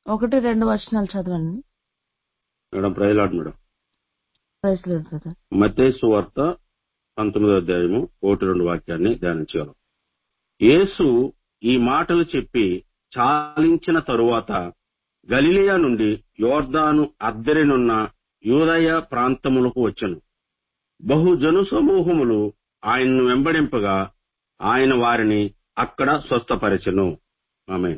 ఒకటి రెండు వచనాలు చదవండి మేడం ప్రజలాడు మేడం ప్రైజ్ లేదు బ్రదర్ మత్తేసు వార్త పంతొమ్మిదో అధ్యాయము ఒకటి రెండు వాక్యాన్ని ధ్యానించగలం యేసు ఈ మాటలు చెప్పి చాలించిన తరువాత గలిలియా నుండి యోర్దాను అద్దరినున్న యూదయ ప్రాంతములకు వచ్చెను బహుజను సమూహములు ఆయన్ను వెంబడింపగా ఆయన వారిని అక్కడ స్వస్థపరచెను ఆమె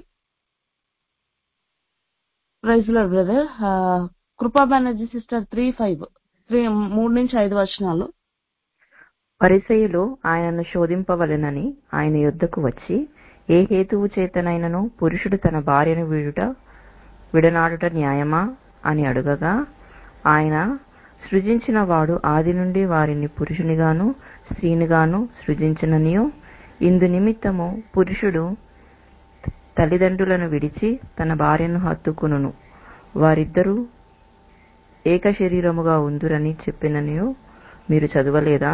praise lord brother Krupa Banerjee sister three five three మూడు నుంచి ఐదు వచనాలు పరిసయులు ఆయనను శోధింపవలెనని ఆయన యొద్దకు వచ్చి ఏ హేతువు చేతనైనను పురుషుడు తన భార్యను వీడుట విడనాడుట న్యాయమా అని అడుగగా ఆయన సృజించిన వాడు ఆది నుండి వారిని పురుషునిగాను స్త్రీనిగాను సృజించిననియు ఇందు నిమిత్తము పురుషుడు తల్లిదండ్రులను విడిచి తన భార్యను హత్తుకును వారిద్దరూ ఏక శరీరముగా ఉందురని చెప్పిననియు మీరు చదవలేదా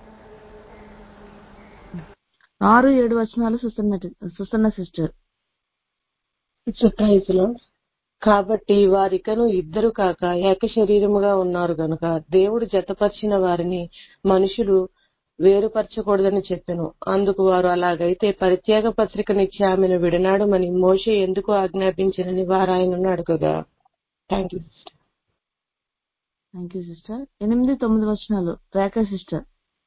ఆరు ఏడు వచనాలు సుసన్న సుసన్న సిస్టర్ ప్రైజ్లో కాబట్టి వారికను ఇద్దరు కాక ఏక శరీరముగా ఉన్నారు గనుక దేవుడు జతపరిచిన వారిని మనుషులు వేరుపరచకూడదని చెప్పెను అందుకు వారు అలాగైతే పరిత్యాగ పత్రికనిచ్చి ఆమెను విడనాడమని మోషే ఎందుకు ఆజ్ఞాపించనని వారు ఆయనను అడగగా thank you thank you sister ఎనిమిది తొమ్మిది వచనాలు Rekha sister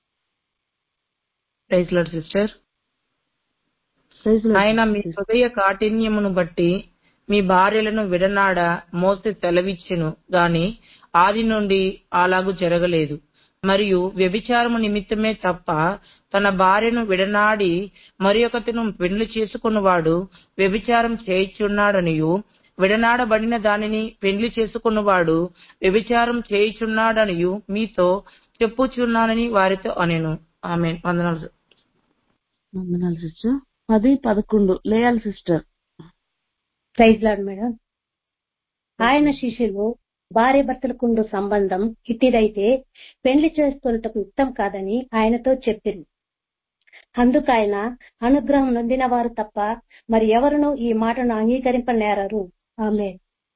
praise lord sister praise lord ఆయన మీ హృదయ కాఠిన్యమును బట్టి మీ భార్యలను విడనాడ మోసే సెలవిచ్చెను గాని ఆది నుండి అలాగు జరగలేదు మరియు వ్యభిచారము నిమిత్తమే తప్ప తన భార్యను విడనాడి మరి ఒకతిను పెళ్లి చేసుకున్నవాడు వ్యభిచారం చేయుచున్నాడనియు విడనాడబడిన దానిని పెళ్లి చేసుకున్నవాడు వ్యభిచారం చేయుచున్నాడనియు మీతో చెప్పుచున్నానని వారితో అనెను ఆమె వందనాలు వందనాలు సిస్టర్ పది పదకొండు లేయాలి సిస్టర్ ప్రైజ్ లాడ్ మేడం ఆయన శిష్యులు భార్య భర్తలకుండు సంబంధం ఇట్టిదైతే పెండ్లి చేసుకొనుటకు యుక్తం కాదని ఆయనతో చెప్పింది అందుకు ఆయన అనుగ్రహం నొందిన వారు తప్ప మరి ఎవరునూ ఈ మాటను అంగీకరింపనేరరు ఆమె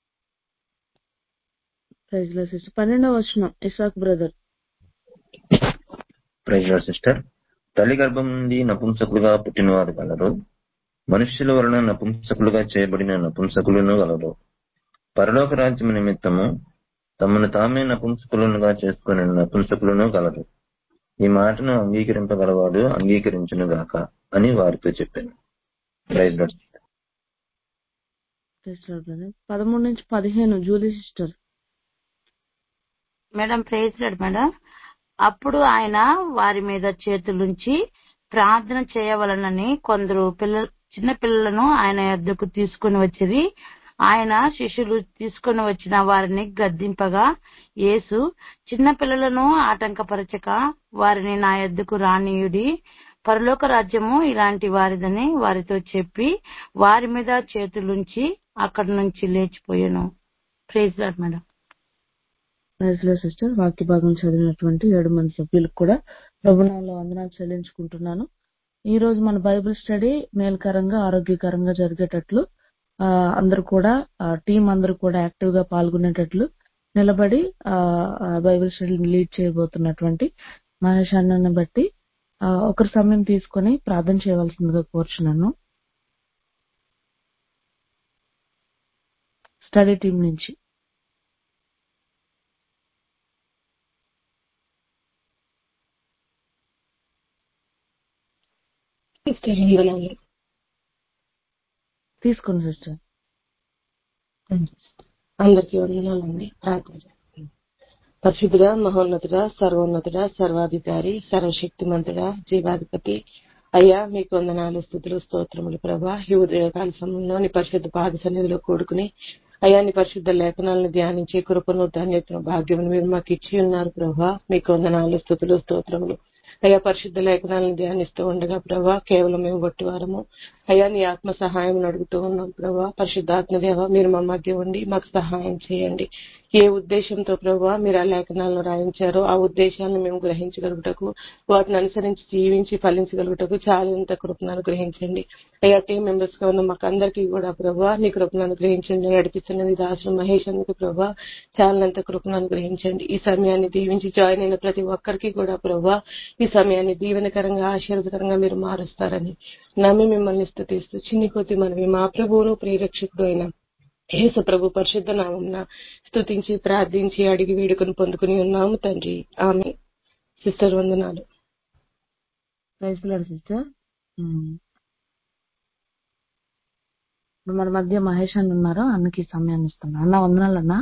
ప్రైజ్ లో సిస్టర్ పన్నెండవ వచనం Isaac brother praise lord sister తల్లి గర్భం నుండి నపుంసకులుగా పుట్టినవారు గలరు మనుష్యుల వలన నపుంసకులుగా చేయబడిన నపుంసకులను గలరు పరలోక రాజ్యం నిమిత్తము తమను తామే నపుంసకులుగా చేసుకుని నపుంసకులను గలరు ఈ మాటను అంగీకరింపగలవాడు అంగీకరించును గాక అని వారితో చెప్పాను praise lord praise lord brother పదమూడు నుంచి పదిహేను Julie sister madam praise lord madam అప్పుడు ఆయన వారి మీద చేతులుంచి ప్రార్థన చేయవలనని కొందరు పిల్లలు చిన్న పిల్లలను ఆయన యొద్దకు తీసుకుని వచ్చిరి ఆయన శిష్యులు తీసుకుని వచ్చిన వారిని గద్దింపగా యేసు చిన్న పిల్లలను ఆటంకపరచక వారిని నా యొద్దకు రానీయుడి పరలోక రాజ్యము ఇలాంటి వారిదని వారితో చెప్పి వారి మీద చేతులుంచి అక్కడి నుంచి లేచిపోయాను praise lord madam praise lord sister వాక్య భాగం చదివినటువంటి ఏడు మంది సభ్యులకు కూడా ప్రభునామంలో వందనాలు చెల్లించుకుంటున్నాను ఈ రోజు మన బైబిల్ స్టడీ మేలుకరంగా ఆరోగ్యకరంగా జరిగేటట్లు ఆ, అందరూ కూడా టీం అందరూ కూడా యాక్టివ్ గా పాల్గొనేటట్లు నిలబడి ఆ, ఆ బైబిల్ స్టడీని లీడ్ చేయబోతున్నటువంటి మహేష్ అన్నని బట్టి ఆ, ఒకరి సమయం తీసుకొని ప్రార్థన చేయవలసిందిగా కోరుచున్నాను స్టడీ టీం నుంచి వందనాలు తీసుకోండి సిస్టర్ అందరికీ వందనాలండి ప్రార్థన చేస్తాను. పరిశుద్ధుడా మహోన్నతుడా సర్వోన్నతుడా సర్వాధికారి సర్వశక్తిమంతుడా జీవాధిపతి అయ్యా మీకు వందనాలు స్థుతులు స్తోత్రములు ప్రభా ఈ ఉదయకాల సమయంలో నీ పరిశుద్ధ పాద సన్నిధిలో కూడుకుని అయ్యా నీ పరిశుద్ధ లేఖనాలను ధ్యానించే కృపను ధన్యతను భాగ్యమును మీరు మాకు ఇచ్చి ఉన్నారు ప్రభా మీకు వందనాలు స్థుతులు స్తోత్రములు అయ్యా పరిశుద్ధ లేఖనాలను ధ్యానిస్తూ ఉండగా ప్రభా కేవలం మేము బొట్టివారము అయ్యా నీ ఆత్మ సహాయం అడుగుతూ ఉన్నాం ప్రభా పరిశుద్ధాత్మదేవ మీరు మా మధ్య ఉండి మాకు సహాయం చేయండి ఏ ఉద్దేశంతో ప్రభా మీరు ఆ లేఖనాలను రాయించారో ఆ ఉద్దేశాన్ని మేము గ్రహించగలుగుటకు వాటిని అనుసరించి జీవించి ఫలించగలుగుటకు చాలంత కృపను అనుగ్రహించండి అయ్యా టీం మెంబర్స్ గా ఉన్న మాకు అందరికీ కూడా ప్రభా నీ కృపను అనుగ్రహించండి నడిపిస్తున్నది దాసు మహేష్ అందుకు ప్రభా చాలంత కృపను అనుగ్రహించండి ఈ సమయాన్ని దీవించి జాయిన్ అయిన ప్రతి ఒక్కరికి కూడా ప్రభా ఈ సమయాన్ని దీవెనకరంగా ఆశీర్వదకరంగా మీరు మారుస్తారని నమ్మి మిమ్మల్ని స్థుతిస్తూ చిన్ని కొద్ది మనవి మా ప్రభువును ప్రియరక్షకుడు అయిన యేసు ప్రభు పరిశుద్ధ నామంన స్తుతించి ప్రార్థించి అడిగి వేడుకొని పొందుకుని ఉన్నాము తండ్రి ఆమె సిస్టర్ వందనాలు ప్రైజ్ లాడ్ సిస్టర్ ఇప్పుడు మన మధ్య మహేష్ అన్న ఉన్నారు అన్నకి సమయాన్ని ఇస్తున్నా అన్న వందనాలు అన్న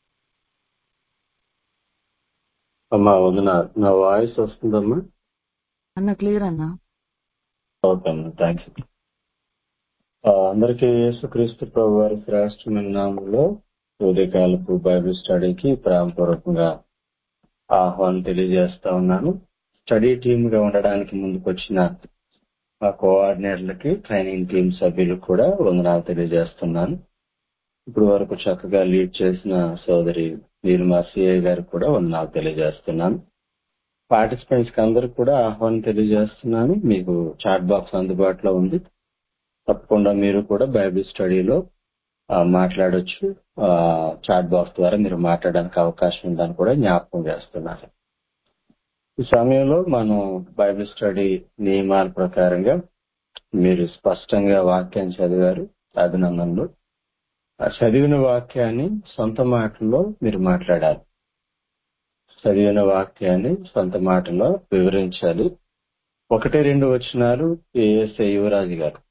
అమ్మా వదిన నా వాయిస్ వస్తుందమ్మా అన్న క్లియర్ అన్న ఓకే అమ్మా థ్యాంక్స్ అందరికీ యేసుక్రీస్తు ప్రభు వారి శ్రేష్టమైన నామంలో ఉదయకాలపు బైబిల్ స్టడీకి ప్రేమపూర్వకంగా ఆహ్వానం తెలియజేస్తా ఉన్నాను స్టడీ టీమ్ గా ఉండడానికి ముందుకు వచ్చిన మా కోఆర్డినేటర్లకి ట్రైనింగ్ టీం సభ్యులకు కూడా వందనాలు తెలియజేస్తున్నాను ఇప్పుడు వరకు చక్కగా లీడ్ చేసిన సోదరి నీలిమా సిఐ గారికి కూడా వందనాలు తెలియజేస్తున్నాను పార్టిసిపెంట్స్ కి అందరికి కూడా ఆహ్వానం తెలియజేస్తున్నాను మీకు చాట్ బాక్స్ అందుబాటులో ఉంది తప్పకుండా మీరు కూడా బైబిల్ స్టడీలో ఆ, మాట్లాడొచ్చు ఆ, చాట్ బాక్స్ ద్వారా మీరు మాట్లాడడానికి అవకాశం ఉందని కూడా జ్ఞాపకం చేస్తున్నారు ఈ సమయంలో మనం బైబిల్ స్టడీ నియమాల ప్రకారంగా మీరు స్పష్టంగా వాక్యాన్ని చదివారు అభినందనలు ఆ చదివిన వాక్యాన్ని సొంత మాటల్లో మీరు మాట్లాడాలి చదివిన వాక్యాన్ని సొంత మాటలో వివరించాలి ఒకటి రెండు వచనాలు ఏఎస్ఐ యువరాజు గారు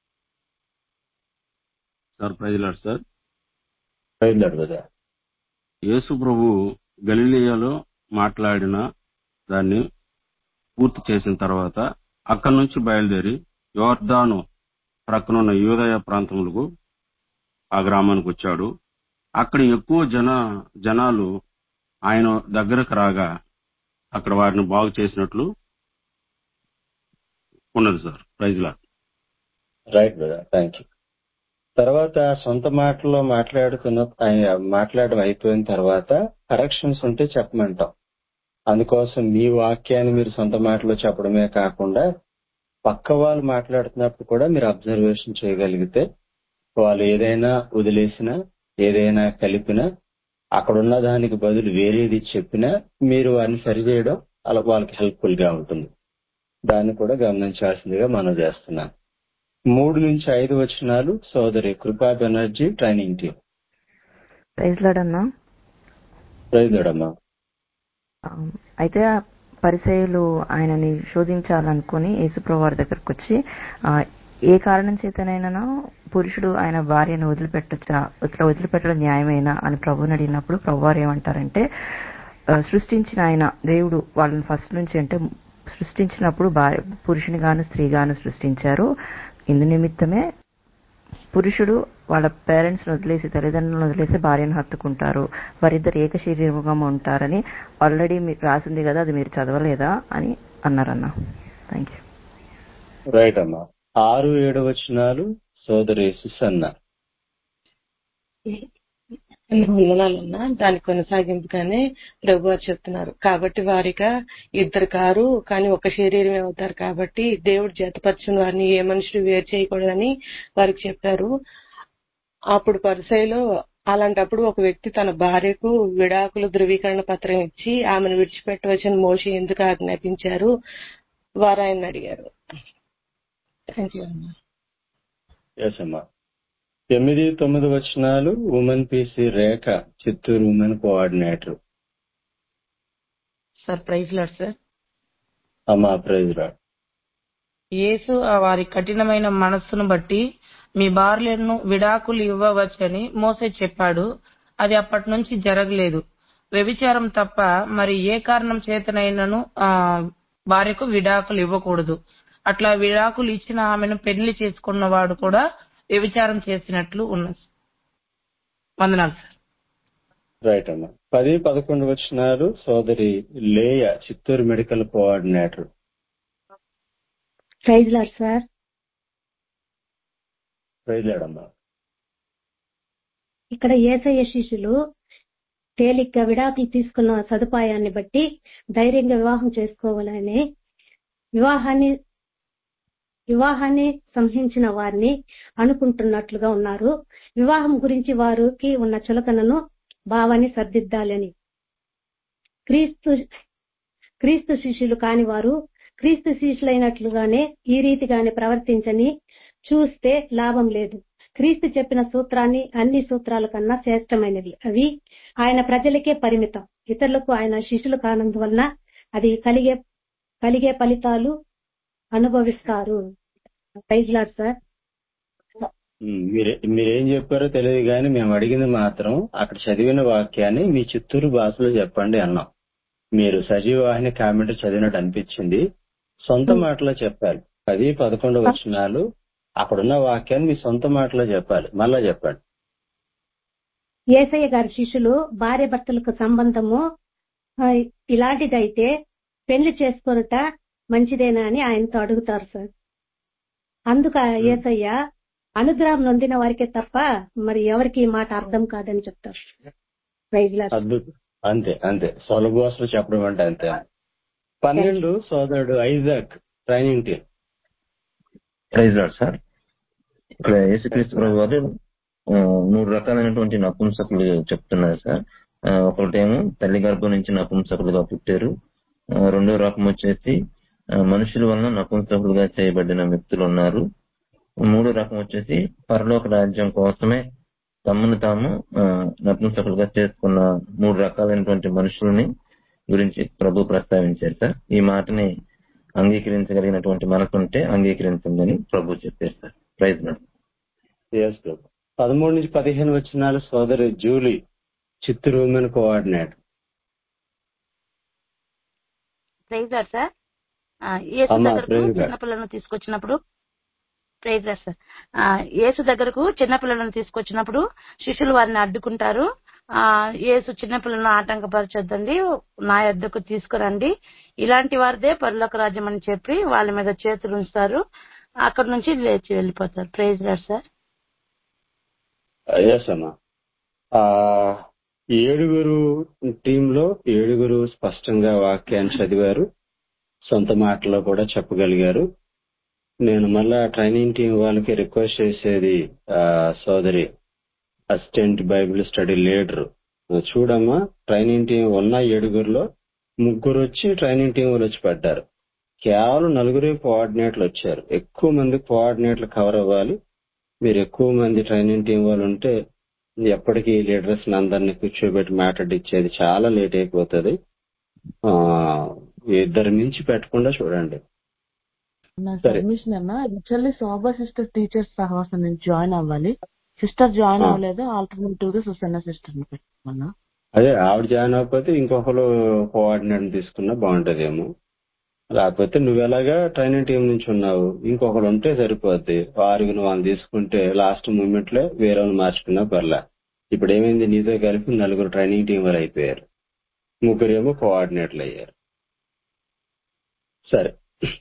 సార్ ప్రజలాడు సార్ బయలుదేరు కదా యేసు ప్రభు గలిలియాలో మాట్లాడిన దాన్ని పూర్తి చేసిన తర్వాత అక్కడి నుంచి బయలుదేరి యోర్దాను ప్రక్కనున్న యూదయ ప్రాంతములకు ఆ గ్రామానికి వచ్చాడు అక్కడ ఎక్కువ జన జనాలు ఆయన దగ్గరకు రాగా అక్కడ వారిని బాగు చేసినట్లు ఉన్నది sir praise lord right brother thank you తర్వాత సొంత మాటల్లో మాట్లాడుతున్న ఆయన మాట్లాడడం అయిపోయిన తర్వాత కరెక్షన్స్ ఉంటే చెప్పమంటాం అందుకోసం మీ వాక్యాన్ని మీరు సొంత మాటలో చెప్పడమే కాకుండా పక్క వాళ్ళు మాట్లాడుతున్నప్పుడు కూడా మీరు అబ్జర్వేషన్ చేయగలిగితే వాళ్ళు ఏదైనా వదిలేసినా ఏదైనా కలిపినా అక్కడ ఉన్న దానికి బదులు వేరేది చెప్పినా మీరు వారిని సరిచేయడం అలా వాళ్ళకి హెల్ప్ఫుల్ గా ఉంటుంది దాన్ని కూడా గమనించాల్సిందిగా మనం చేస్తున్నాం మూడు నుంచి ఐదు వచనాలు సోదరి Krupa Banerjee training team praise లాడన్నా ప్రైదడమ్మా ఆ, అయితే ఆ పరిసయులు ఆయనని శోధించాలనుకుని యేసుప్రభు వారి దగ్గరకు వచ్చి ఆ, ఏ కారణం చేతనైనా పురుషుడు ఆయన భార్యను వదిలిపెట్టొచ్చా ఇట్లా వదిలిపెట్టడం న్యాయమేనా అని ప్రభుని అడిగినప్పుడు ప్రభు వారు ఏమంటారంటే ఆ, సృష్టించిన ఆయన దేవుడు వాళ్ళని ఫస్ట్ నుంచి అంటే సృష్టించినప్పుడు భార్య పురుషుని గాను స్త్రీ గాను సృష్టించారు ఇందు నిమిత్తమే పురుషుడు వాళ్ళ పేరెంట్స్ వదిలేసి తల్లిదండ్రులను వదిలేసి భార్యను హత్తుకుంటారు వారిద్దరు ఏక శరీరముగా ఉంటారని ఆల్రెడీ మీకు రాసింది కదా అది మీరు చదవలేదా అని అన్నారన్న థ్యాంక్ యూ రైట్ అమ్మా ఆరు ఏడు వచనాలు సోదరి సుసన్న వందనాలన్నా దాని కొనసాగింపుగానే ప్రభు వారు చెప్తున్నారు కాబట్టి వారిగా ఇద్దరు కారు కానీ ఒక శరీరమే అవుతారు కాబట్టి దేవుడు జతపరిచిన వారిని ఏ మనుషుడు వేరు చేయకూడదని వారికి చెప్పారు అప్పుడు పరిసయలో అలాంటప్పుడు ఒక వ్యక్తి తన భార్యకు విడాకుల ధృవీకరణ పత్రం ఇచ్చి ఆమెను విడిచిపెట్టవచ్చని మోషి ఎందుకు ఆజ్ఞాపించారు వారు ఆయన అడిగారు థ్యాంక్ యూ అన్నా ఎస్ అమ్మా ఎనిమిది తొమ్మిది వచనాలు women PC Rekha Chittoor women coordinator sir praise lord sir అమ్మా ప్రైజ్ రాడ్ యేసు ఆ వారి కఠినమైన మనస్సును బట్టి మీ భార్యలను విడాకులు ఇవ్వవచ్చని మోసే చెప్పాడు అది అప్పటి నుంచి జరగలేదు వ్యభిచారం తప్ప మరి ఏ కారణం చేతనైనను ఆ భార్యకు విడాకులు ఇవ్వకూడదు అట్లా విడాకులు ఇచ్చిన ఆమెను పెళ్లి చేసుకున్నవాడు కూడా వ్యభిచారం చేసినట్లు ఉన్నది వందనాలు సార్ రైట్ అమ్మా పది పదకొండు వచనాలు సోదరి Leah Chittoor medical coordinator praise lord sir ప్రజలాడమ్మా ఇక్కడ ఏసయ్య శిష్యులు తేలిగ్గా విడాకులు తీసుకున్న సదుపాయాన్ని బట్టి ధైర్యంగా వివాహం చేసుకోవాలని వివాహాన్ని వివాహాన్ని సంహించిన వారిని అనుకుంటున్నట్లుగా ఉన్నారు వివాహం గురించి వారికి ఉన్న చులకనను భావాన్ని సర్దిద్దాలని క్రీస్తు క్రీస్తు శిష్యులు కాని వారు క్రీస్తు శిష్యులైనట్లుగానే ఈ రీతిగానే ప్రవర్తించని చూస్తే లాభం లేదు క్రీస్తు చెప్పిన సూత్రాన్ని అన్ని సూత్రాల కన్నా శ్రేష్టమైనవి అవి ఆయన ప్రజలకే పరిమితం ఇతరులకు ఆయన శిష్యులు కానందువలన అది కలిగే కలిగే ఫలితాలు అనుభవిస్తారు ప్రైజ్ లాడ్ సార్ ఉమ్, మీరే మీరేం చెప్పారో తెలియదు కానీ మేము అడిగింది మాత్రం అక్కడ చదివిన వాక్యాన్ని మీ చిత్తూరు భాషలో చెప్పండి అన్నాం మీరు సజీవాహిని కామెంట్ చదివినట్టు అనిపించింది సొంత మాటలో చెప్పాలి పది పదకొండు వచనాలు అక్కడున్న వాక్యాన్ని మీ సొంత మాటలో చెప్పాలి మళ్ళా చెప్పండి ఏసయ్య గారి శిష్యులు భార్య భర్తలకు సంబంధము ఆ, ఇలాంటిదైతే పెళ్లి చేసుకొనుట మంచిదేనా అని ఆయనతో అడుగుతారు సార్ అందుకు ఆ ఏసయ్య అనుగ్రహం నొందిన వారికే తప్ప మరి ఎవరికి ఈ మాట అర్థం కాదని చెప్తారు ప్రైజ్ లార్డ్. అద్భుతం అంతే అంతే సొలభోసలు చెప్పడం అంటే అంతే పన్నెండు సోదరుడు Isaac training team praise lord sir ఇక్కడ యేసుక్రీస్తు ప్రభు వారు ఆ, మూడు రకాలైనటువంటి నపుంసకులు చెప్తున్నారు సార్ ఆ, ఒకటేమో తల్లి గర్భం నుంచి నపుంసకులుగా పుట్టారు ఆ, రెండో రకం వచ్చేసి ఆ, మనుషుల వలన నపుంసకులుగా చేయబడిన వ్యక్తులు ఉన్నారు మూడో రకం వచ్చేసి పరలోక రాజ్యం కోసమే తమను తాము ఆ, నపుంసకులుగా చేసుకున్న మూడు రకాలైనటువంటి మనుషుల్ని గురించి ప్రభు ప్రస్తావించారు సార్ ఈ మాటని అంగీకరించగలిగినటువంటి మనసు ఉంటే అంగీకరించండి అని ప్రభు చెప్పారు సార్ ప్రైజ్ లార్డ్. Yes, ప్రభు. పదమూడు నుంచి పదిహేను వచ్చినాలు సోదరి Julie Chittoor women coordinator praise lord sir ఆ, యేసు అమ్మా, దగ్గరకు ప్రైజ్ లార్డ్. చిన్నపిల్లలను తీసుకొచ్చినప్పుడు ప్రైజ్ లార్డ్ సార్ ఆ, యేసు దగ్గరకు చిన్నపిల్లలను తీసుకొచ్చినప్పుడు శిష్యులు వారిని అడ్డుకుంటారు ఆ యేసు చిన్నపిల్లలను ఆటంకపరచొద్దండి నా యొద్దకు తీసుకురండి ఇలాంటి వారిదే పరలోక రాజ్యం అని చెప్పి వాళ్ళ మీద చేతులు ఉంచుతారు అక్కడ నుంచి లేచి వెళ్ళిపోతారు ప్రైజ్ లార్డ్ సార్ ఎస్ అమ్మా ఆ, ఏడుగురు టీంలో ఏడుగురు స్పష్టంగా వాక్యాన్ని చదివారు సొంత మాటలో కూడా చెప్పగలిగారు నేను మళ్ళా ట్రైనింగ్ టీం వాళ్ళకి రిక్వెస్ట్ చేసేది ఆ, సోదరి అసిస్టెంట్ బైబిల్ స్టడీ లీడర్ చూడమ్మా ట్రైనింగ్ టీం ఉన్న ఏడుగురులో ముగ్గురు వచ్చి ట్రైనింగ్ టీం వాళ్ళు వచ్చి పడ్డారు కేవలం నలుగురే కోఆర్డినేట్లు వచ్చారు ఎక్కువ మంది కోఆర్డినేట్లు కవర్ అవ్వాలి మీరు ఎక్కువ మంది ట్రైనింగ్ టీం వాళ్ళు ఉంటే ఎప్పటికీ లీడర్స్ అందరినీ కూర్చోబెట్టి మాట్లాడిచ్చేది చాలా లేట్ అయిపోతుంది ఆ, ఇద్దరు మించి పెట్టకుండా చూడండి నా సరే. సబ్మిషన్ అన్న యాక్చువల్లీ శోభా సిస్టర్ టీచర్స్ సహవాసం నుంచి జాయిన్ అవ్వాలి సిస్టర్ జాయిన్ ఆ. అవ్వలేదు ఆల్టర్నేటివ్ గా సుసన్న సిస్టర్ ని పెట్టుకున్నా అదే ఆవిడ జాయిన్ అవ్వకపోతే ఇంకొకరు కోఆర్డినేటర్ తీసుకున్నా బాగుంటదేమో లేకపోతే నువ్వు ఎలాగా ట్రైనింగ్ టీం నుంచి ఉన్నావు ఇంకొకడు ఉంటే సరిపోద్ది వారికి నువ్వు అని తీసుకుంటే లాస్ట్ మూమెంట్ లో వేరే వాళ్ళని మార్చుకున్నా పర్లా ఇప్పుడు ఏమైంది నీతో కలిపి నలుగురు ట్రైనింగ్ టీం వాళ్ళు అయిపోయారు ముగ్గురేమో కోఆర్డినేటర్లు అయ్యారు సరే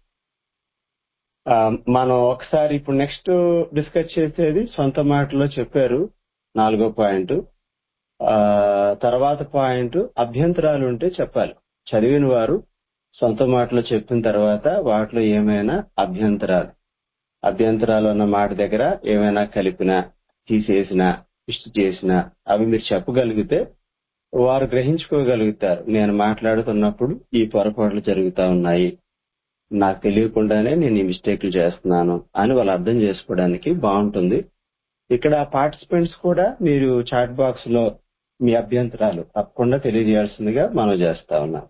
ఆ, మనం ఒకసారి ఇప్పుడు నెక్స్ట్ డిస్కస్ చేసేది సొంత మాటలో చెప్పారు నాలుగో పాయింట్ ఆ తర్వాత పాయింట్ అభ్యంతరాలు ఉంటే చెప్పాలి చదివిన వారు సొంత మాటలో చెప్పిన తర్వాత వాటిలో ఏమైనా అభ్యంతరాలు అభ్యంతరాలు అన్న మాట దగ్గర ఏమైనా కలిపినా తీసేసినా ఇష్ట చేసినా అవి మీరు చెప్పగలిగితే వారు గ్రహించుకోగలుగుతారు నేను మాట్లాడుతున్నప్పుడు ఈ పొరపాట్లు జరుగుతా ఉన్నాయి నాకు తెలియకుండానే నేను ఈ మిస్టేక్లు చేస్తున్నాను అని వాళ్ళు అర్థం చేసుకోవడానికి బాగుంటుంది ఇక్కడ పార్టిసిపెంట్స్ కూడా మీరు చాట్ బాక్స్ లో మీ అభ్యంతరాలు తప్పకుండా తెలియజేయాల్సిందిగా మనం చేస్తా ఉన్నాం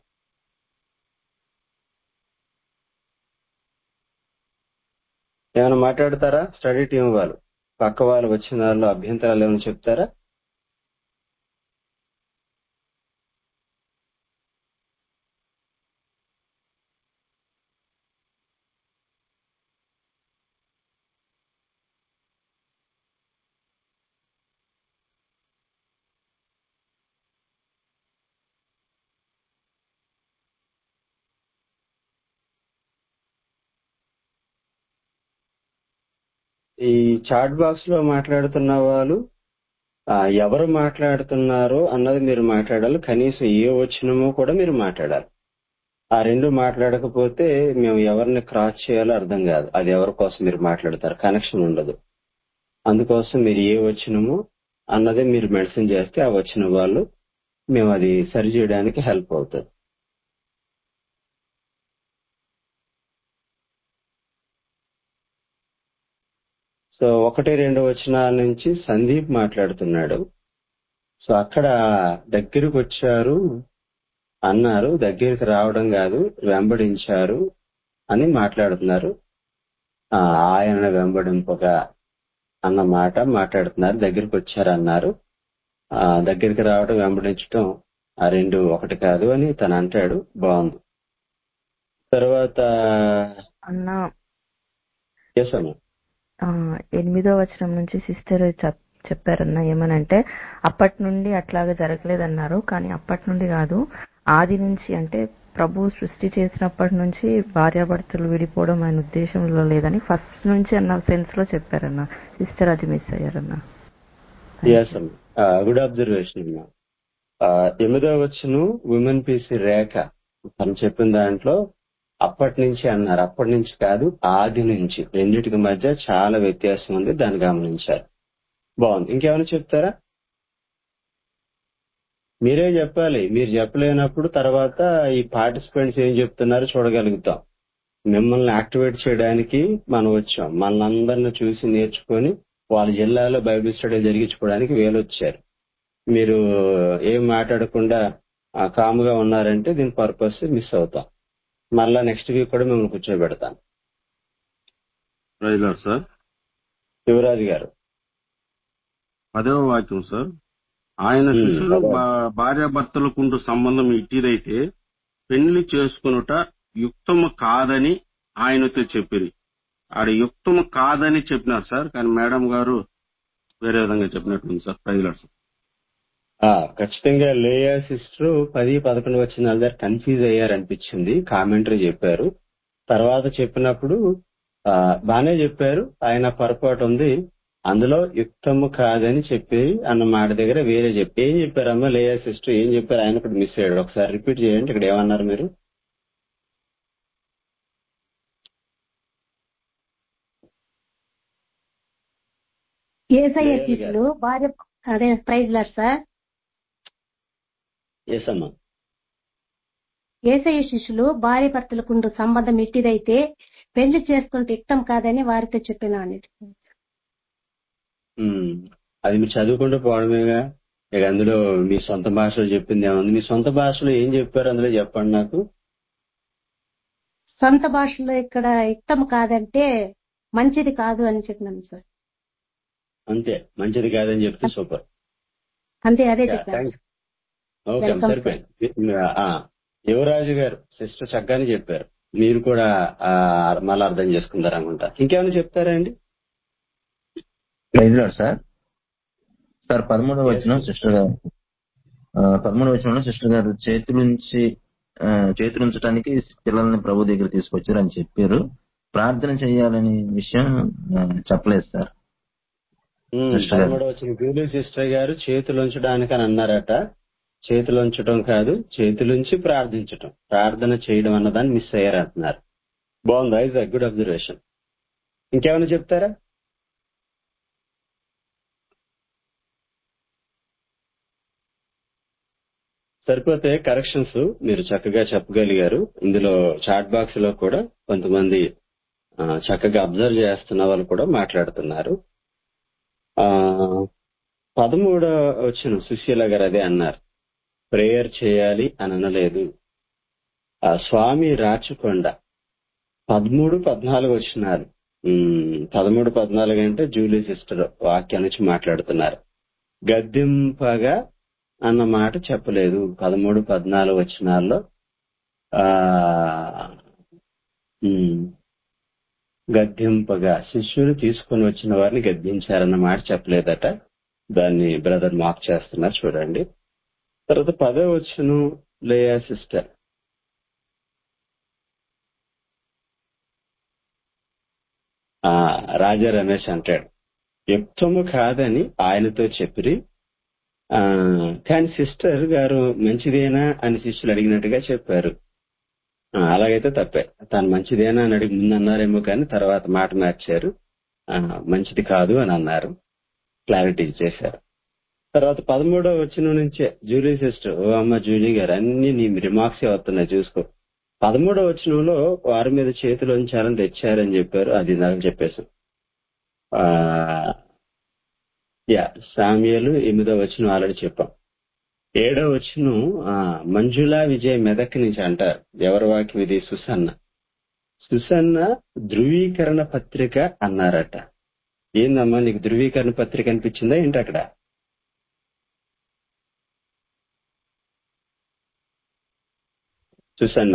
ఏమైనా మాట్లాడతారా స్టడీ టీం వాళ్ళు పక్క వాళ్ళు వచ్చిన వాళ్ళు అభ్యంతరాలు ఏమైనా చెప్తారా ఈ చాట్ బాక్స్ లో మాట్లాడుతున్న వాళ్ళు ఆ, ఎవరు మాట్లాడుతున్నారో అన్నది మీరు మాట్లాడాలి కనీసం ఏ వచ్చినమో కూడా మీరు మాట్లాడాలి ఆ రెండు మాట్లాడకపోతే మేము ఎవరిని క్రాస్ చేయాలో అర్థం కాదు అది ఎవరి కోసం మీరు మాట్లాడతారు కనెక్షన్ ఉండదు అందుకోసం మీరు ఏ వచ్చినమో అన్నదే మీరు మెన్షన్ చేస్తే ఆ వచ్చిన వాళ్ళు మేము అది సరి చేయడానికి హెల్ప్ అవుతుంది సో ఒకటి రెండు వచనాల నుంచి సందీప్ మాట్లాడుతున్నాడు సో అక్కడ దగ్గరికి వచ్చారు అన్నారు దగ్గరికి రావడం కాదు వెంబడించారు అని మాట్లాడుతున్నారు ఆ, ఆయన వెంబడింపగా అన్న మాట మాట్లాడుతున్నారు దగ్గరికి వచ్చారు అన్నారు ఆ, దగ్గరికి రావడం వెంబడించడం ఆ రెండు ఒకటి కాదు అని తను అంటాడు బాగుంది తర్వాత అన్న ఎస్ అమ్మ ఆ, ఎనిమిదో వచనం నుంచి సిస్టర్ చెప్- చెప్పారన్న ఏమనంటే అప్పటి నుండి అట్లాగా జరగలేదన్నారు కానీ అప్పటి నుండి కాదు ఆది నుంచి అంటే ప్రభు సృష్టి చేసినప్పటి నుంచి భార్యాభర్తలు విడిపోవడం ఆయన ఉద్దేశంలో లేదని ఫస్ట్ నుంచి అన్న సెన్స్ లో చెప్పారన్న సిస్టర్ అది మిస్ అయ్యారన్న ఎస్ అమ్మ గుడ్ అబ్జర్వేషన్ అమ్మా ఆ, ఎనిమిదో వచ్చును ఉమెన్ పీసీ రేఖ తను చెప్పిన దాంట్లో అప్పటి నుంచి అన్నారు అప్పటి నుంచి కాదు ఆది నుంచి రెండింటికి మధ్య చాలా వ్యత్యాసం ఉంది దాన్ని గమనించారు బాగుంది ఇంకేమైనా చెప్తారా మీరే చెప్పాలి మీరు చెప్పలేనప్పుడు తర్వాత ఈ పార్టిసిపెంట్స్ ఏం చెప్తున్నారో చూడగలుగుతాం మిమ్మల్ని యాక్టివేట్ చేయడానికి మనం వచ్చాం మనల్ని అందరిని చూసి నేర్చుకొని వాళ్ళ జిల్లాలో బైబిల్ స్టడీ జరిగించుకోవడానికి వేలు వచ్చారు మీరు ఏం మాట్లాడకుండా ఆ, కాముగా ఉన్నారంటే దీని పర్పస్ మిస్ అవుతాం మళ్ళా నెక్స్ట్ వీక్ కూడా మిమ్మల్ని కూర్చోబెడతాం ప్రైజ్ లార్డ్ సార్ యువరాజు గారు పదవ వాక్యం సార్ ఆయన ఉమ్, శిష్యులు పదవ. భా- భార్యాభర్తలకుంటూ సంబంధం ఇట్టిదైతే పెళ్లి చేసుకునుట యుక్తము కాదని ఆయనతో చెప్పిరి ఆడ యుక్తము కాదని చెప్పినారు సార్ కానీ మేడం గారు వేరే విధంగా చెప్పినట్టుంది సార్ ప్రైజ్ లార్డ్ సార్ ఆ, ఖచ్చితంగా లేయా సిస్టర్ పది పదకొండు వచ్చిన వాళ్ళ దగ్గర కన్ఫ్యూజ్ అయ్యారనిపించింది కామెంటరీ చెప్పారు తర్వాత చెప్పినప్పుడు ఆ, బానే చెప్పారు ఆయన పొరపాటు ఉంది అందులో యుక్తము కాదని చెప్పి అన్న మాట దగ్గర వేరే చెప్పి ఏం చెప్పారమ్మా లేయా సిస్టర్ ఏం చెప్పారు ఆయన కూడా మిస్ అయ్యాడు ఒకసారి రిపీట్ చేయండి ఇక్కడ ఏమన్నారు మీరు ఏసయ్య లేయాలి శిష్యులు భార్య అదే ప్రైజ్ లాడ్ సార్ ఎస్ అమ్మా ఏసయ్య శిష్యులు భార్య భర్తలకుండు సంబంధం ఇట్టిదైతే పెళ్లి చేసుకుంటే ఇష్టం కాదని వారితో చెప్పిన అనేది ఉమ్, అది మీరు చదువుకుంటూ పోవడమేగా ఇక అందులో మీ సొంత భాషలో చెప్పింది ఏముంది మీ సొంత భాషలో ఏం చెప్పారు అందులో చెప్పండి నాకు సొంత భాషలో ఇక్కడ ఇష్టం కాదంటే మంచిది కాదు అని చెప్పినాను సార్ అంతే మంచిది కాదని చెప్తే సూపర్ అంతే అదే యా, చెప్పాను థాంక్స్. ఓకే అమ్మ, Welcome, సరిపోయింది ఆ, యువరాజు గారు సిస్టర్ చక్కగానే చెప్పారు మీరు కూడా ఆ, మళ్ళీ అర్థం చేసుకుంటారు అనుకుంటా ఇంకేమైనా చెప్తారా అండి ప్రైజ్ లార్డ్ సార్ సార్ పదమూడవ వచ్చిన సిస్టర్ గారు ఆ, పదమూడవ వచనంలో సిస్టర్ గారు చేతులుంచి ఆ, చేతులుంచడానికి పిల్లల్ని ప్రభు దగ్గర తీసుకొచ్చారు అని చెప్పారు ప్రార్థన చేయాలనే విషయం ఆ, చెప్పలేదు సార్ ఉమ్, సిస్టర్ గారు. పదమూడవ వచ్చిన జూలీ సిస్టర్ గారు చేతులు ఉంచడానికి అని అన్నారట చేతులు ఉంచడం కాదు చేతులుంచి ప్రార్థించటం ప్రార్థన చేయడం అన్నదాన్ని మిస్ అయ్యారు అంటున్నారు బాగుంది ఐజ్ గుడ్ అబ్జర్వేషన్ ఇంకేమైనా చెప్తారా సరిపోతే కరెక్షన్స్ మీరు చక్కగా చెప్పగలిగారు ఇందులో చాట్ బాక్స్ లో కూడా కొంతమంది ఆ, చక్కగా అబ్జర్వ్ చేస్తున్న వాళ్ళు కూడా మాట్లాడుతున్నారు ఆ పదమూడో వచ్చిన సుశీల గారు అదే అన్నారు ప్రేయర్ చేయాలి అని అనలేదు ఆ స్వామి రాచకొండ పదమూడు పద్నాలుగు వచ్చినారు ఉమ్, పదమూడు పద్నాలుగు అంటే జూలీ సిస్టర్ వాక్యం నుంచి మాట్లాడుతున్నారు గద్దెంపగా అన్న మాట చెప్పలేదు పదమూడు పద్నాలుగు వచనాల్లో ఆ ఉమ్, గద్దింపగా శిష్యులు తీసుకొని వచ్చిన వారిని గద్దించారన్న మాట చెప్పలేదట దాన్ని బ్రదర్ మార్క్ చేస్తున్నారు చూడండి తర్వాత పదో వచ్చును లేయా సిస్టర్ ఆ రాజా రమేష్ అంటాడు యుక్తము కాదని ఆయనతో చెప్పిరి ఆ కానీ సిస్టర్ గారు మంచిదేనా అని శిష్యులు అడిగినట్టుగా చెప్పారు ఆ, అలాగైతే తప్పే తాను మంచిదేనా అని అడిగి ముందు అన్నారేమో కానీ తర్వాత మాట మార్చారు ఆ, మంచిది కాదు అని అన్నారు క్లారిటీ చేశారు తర్వాత పదమూడవ వచ్చిన నుంచే జూలీ సిస్టర్ ఓ అమ్మ జూలీ గారు అన్ని నీ రిమార్క్స్ వస్తున్నాయి చూసుకో పదమూడవ వచనంలో వారి మీద చేతులు ఉంచాలని తెచ్చారని చెప్పారు అది నాకు చెప్పేసి ఆ యా సామ్యలు ఎనిమిదో వచ్చిన ఆల్రెడీ చెప్పాం ఏడో వచ్చిన మంజులా విజయ్ మెదక్ నుంచి అంటారు ఎవరి వాక్యం ఇది సుసన్న సుసన్న ధృవీకరణ పత్రిక అన్నారట ఏందమ్మా నీకు ధృవీకరణ పత్రిక అనిపించిందా ఏంటి అక్కడ సుసన్న